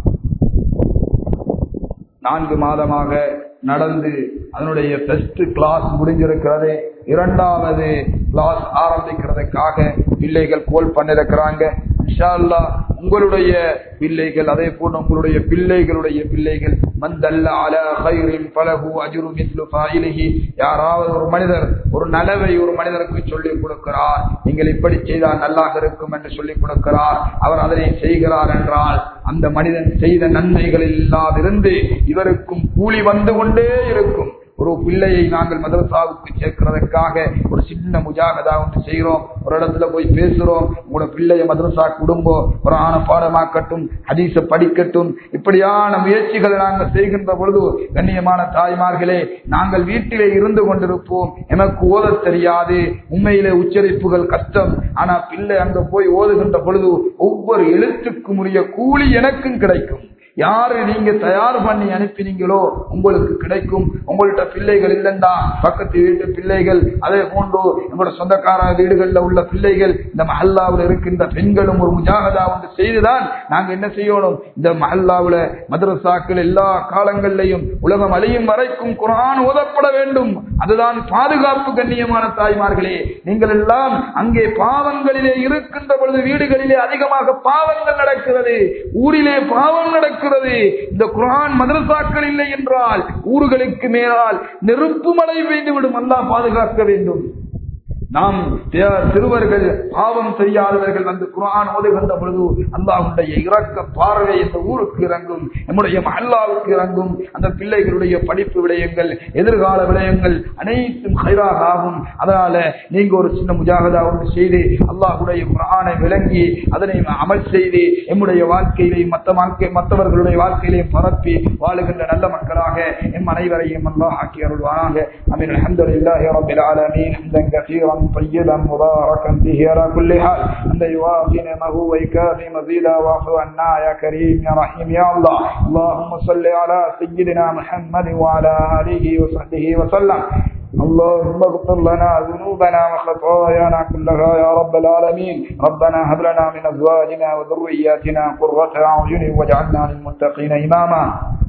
நான்கு மாதமாக நடந்து அதனுடைய பெஸ்ட் கிளாஸ் முடிஞ்சிருக்கிறது இரண்டாவது கிளாஸ் ஆரம்பிக்கிறதுக்காக பிள்ளைகள் கோல் பண்ணிருக்கிறாங்க இன்ஷா அல்லாஹ் உங்களுடைய பிள்ளைகள் அதே போன்று உங்களுடைய பிள்ளைகளுடைய பிள்ளைகள் மந்தல்ல அல ஹைரின் பலகு அஜுரு மித்லு ஃபாயிலிஹி யாராவது ஒரு மனிதர் ஒரு நலவை ஒரு மனிதருக்கு சொல்லிக் கொடுக்கிறார் நீங்கள் இப்படி செய்தால் நல்லாக இருக்கும் என்று சொல்லிக் கொடுக்கிறார் அவர் அதனை செய்கிறார் என்றால் அந்த மனிதன் செய்த நன்மைகளில் இல்லாதிருந்து இவருக்கும் கூலி வந்து கொண்டே இருக்கும் ஒரு பிள்ளையை நாங்கள் மதரசாவுக்கு சேர்க்கிறதுக்காக ஒரு சின்ன முஜாகதா ஒன்று செய்கிறோம் ஒரு இடத்துல போய் பேசுறோம் உங்களோட பிள்ளைய மதரசா குடும்பம் ஒரு ஆன பாடமாக்கட்டும் ஹதீஸ படிக்கட்டும் இப்படியான முயற்சிகளை நாங்கள் செய்கின்ற பொழுது கண்ணியமான தாய்மார்களே நாங்கள் வீட்டிலே இருந்து கொண்டிருப்போம் எனக்கு ஓதத் தெரியாது உண்மையிலே உச்சரிப்புகள் கஷ்டம் ஆனா பிள்ளை அங்க போய் ஓதுகின்ற பொழுது ஒவ்வொரு எழுத்துக்கும் உரிய கூலி எனக்கும் கிடைக்கும் யாரு நீங்க தயார் பண்ணி அனுப்பினீங்களோ உங்களுக்கு கிடைக்கும் உங்கள்ட்ட பிள்ளைகள் இல்லைண்டா பக்கத்து வீட்டு பிள்ளைகள் அதே போன்று உங்களோட சொந்தக்கார வீடுகள்ல உள்ள பிள்ளைகள் இந்த மஹல்லாவில் இருக்கின்ற பெண்களும் ஒரு முஜாகதா ஒன்று செய்துதான் நாங்க என்ன செய்யணும் இந்த மஹல்லாவுல மதரசாக்கள் எல்லா காலங்களிலையும் உலகம் அழியும் வரைக்கும் குரான் ஓதப்பட வேண்டும் அதுதான் பாதுகாப்பு கண்ணியமான தாய்மார்களே நீங்கள் எல்லாம் அங்கே பாவங்களிலே இருக்கின்ற பொழுது வீடுகளிலே அதிகமாக பாவங்கள் நடக்கிறது ஊரிலே பாவம் நடக்கிறது இந்த குரான் மதரசாக்கள் இல்லை என்றால் ஊர்களுக்கு மேலால் நெருப்பு மழை பெய்துவிடும் அல்லாஹ் பாதுகாக்க வேண்டும் நாம் சிறுவர்கள் பாவம் செய்யாதவர்கள் வந்து குரான் ஓதுகின்ற பொழுது அல்லாஹுடைய இறக்க பார்வை இந்த ஊருக்கு இறங்கும் நம்முடைய மல்லாவுக்கு இறங்கும் அந்த பிள்ளைகளுடைய படிப்பு விடயங்கள் எதிர்கால விடயங்கள் அனைத்தும் கைராக ஆகும் அதனால நீங்க ஒரு சின்ன முஜாகதா ஒன்று செய்து அல்லாஹுடைய குரானை விளங்கி அதனை அமல் செய்து எம்முடைய வாழ்க்கையிலையும் மற்ற வாழ்க்கை மற்றவர்களுடைய வாழ்க்கையிலையும் பரப்பி வாழுகின்ற நல்ல மக்களாக எம் அனைவரையும் அல்லாஹ் ஆக்கி அருள்வானாக அமீன் அல்ஹம்துலில்லாஹி ரப்பில் ஆலமீன் ஹம்தன் கஸீரன் طيبا مباركا فيه على كل حال أن يوافي نعمه ويكافي مزيدا واعف عنا يا كريم يا رحيم يا الله اللهم صل على سيدنا محمد وعلى آله وصحبه وسلم اللهم اغفر لنا ذنوبنا وخطايانا كلها يا رب العالمين ربنا هب لنا من ازواجنا وذرياتنا قرة اعين واجعلنا للمتقين اماما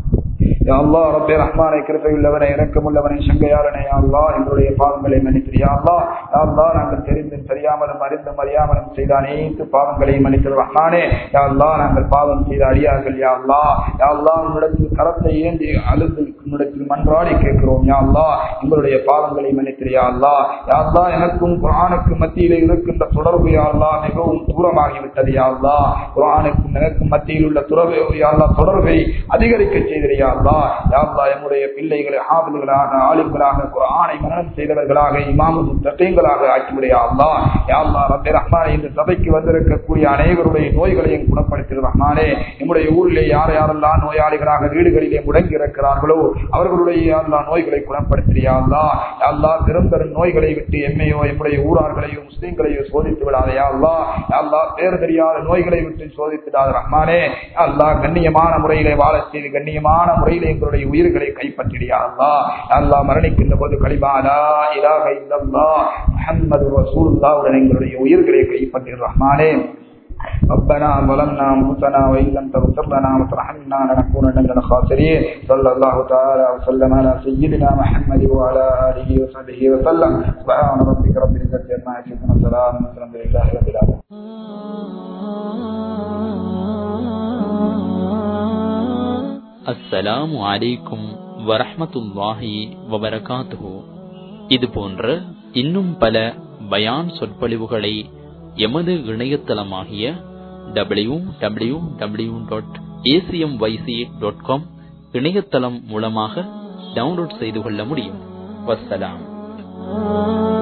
யா அல்லா ரப்பே ரஹ்மானை கிருப்பை உள்ளவனை இறக்கம் உள்ளவனை சங்கையாளனை யா அல்லா எங்களுடைய பாவங்களை மன்னித்திரு யா அல்லா யா அல்லா நாங்கள் தெரிந்தும் தெரியாமலும் அறிந்தும் அறியாமலும் செய்த அனைத்து பாவங்களை மன்னித்திரு ரஹ்மானே யா அல்லா நாங்கள் பாவம் செய்த அடியார்கள் யா அல்லா யா அல்லா உன்னிடத்தில் கரத்தை ஏந்தி அழுது உன்னிடத்தில் மன்றாடி கேட்கிறோம் யா அல்லா எங்களுடைய பாவங்களை மன்னித்திரு யா அல்லா யா அல்லா எனக்கும் குரானுக்கு மத்தியிலே இருக்கின்ற தொடர்பு யா அல்லா மிகவும் தூரமாகிவிட்டது யா அல்லா குரானுக்கும் எனக்கும் மத்தியில் உள்ள துறவு யா அல்லா தொடர்பை அதிகரிக்க செய்திரு யா அல்லா யா அல்லா எம்முடைய பிள்ளைகளை ஆபதுகளாக ஆளுங்களாக குரானை மரணம் செய்தவர்களாக இமாமும் தத்தைங்களாக ஆக்கிவிடையா அல்லா யா அல்லா ரப்பே ரஹ்மானே இந்த சபைக்கு வந்திருக்கக்கூடிய அனைவருடைய நோய்களையும் குணப்படுத்திடு ரஹ்மானே நம்முடைய ஊரிலே யார் யாரெல்லாம் நோயாளிகளாக வீடுகளிலே முடங்கி இருக்கிறார்களோ அவர்களுடைய யா அல்லா நோய்களை குணப்படுத்தியா அல்லா யா அல்லா பெரும்பெரும் நோய்களை விட்டு எம்மையோ எம்முடைய ஊரார்களையோ முஸ்லீம்களையோ சோதித்து விடாதே யா அல்லா யா அல்லா பேர் தெரியாத நோய்களை விட்டு சோதித்துடாத ரஹ்மானே யா அல்லா கண்ணியமான முறையிலே வாழ செய்து கண்ணியமான முறையிலே எங்களுடைய உயிர்களை கைப்பற்றிடியா அல்லா யா அல்லா மரணிக்கின்ற போது கலிபாலா இலாக இல்லல்லா முஹம்மது ரசூலுல்லாஹ் உடன் எங்களுடைய உயிர்களை கைப்பற்றி ரஹ்மானே ربنا ظلمنا أنفسنا وإن لم تغفر لنا وترحمنا لنكونن من الخاسرين صلى الله تعالى وسلم على سيدنا محمد وعلى آله وصحبه وسلم سبحان ربك رب العزة عما يصفون وسلام والحمد لله رب العالمين அஸ்ஸலாமு அலைக்கும் வரஹ்மத்துல்லாஹி வபரகாத்துஹு இது போன்ற இன்னும் பல பயான் சொற்பொழிவுகளை எமது இணையதளமாகிய W W W dot ACM YC dot com இணையதளம் மூலமாக டவுன்லோட் செய்து கொள்ள முடியும் வஸ்ஸலாம்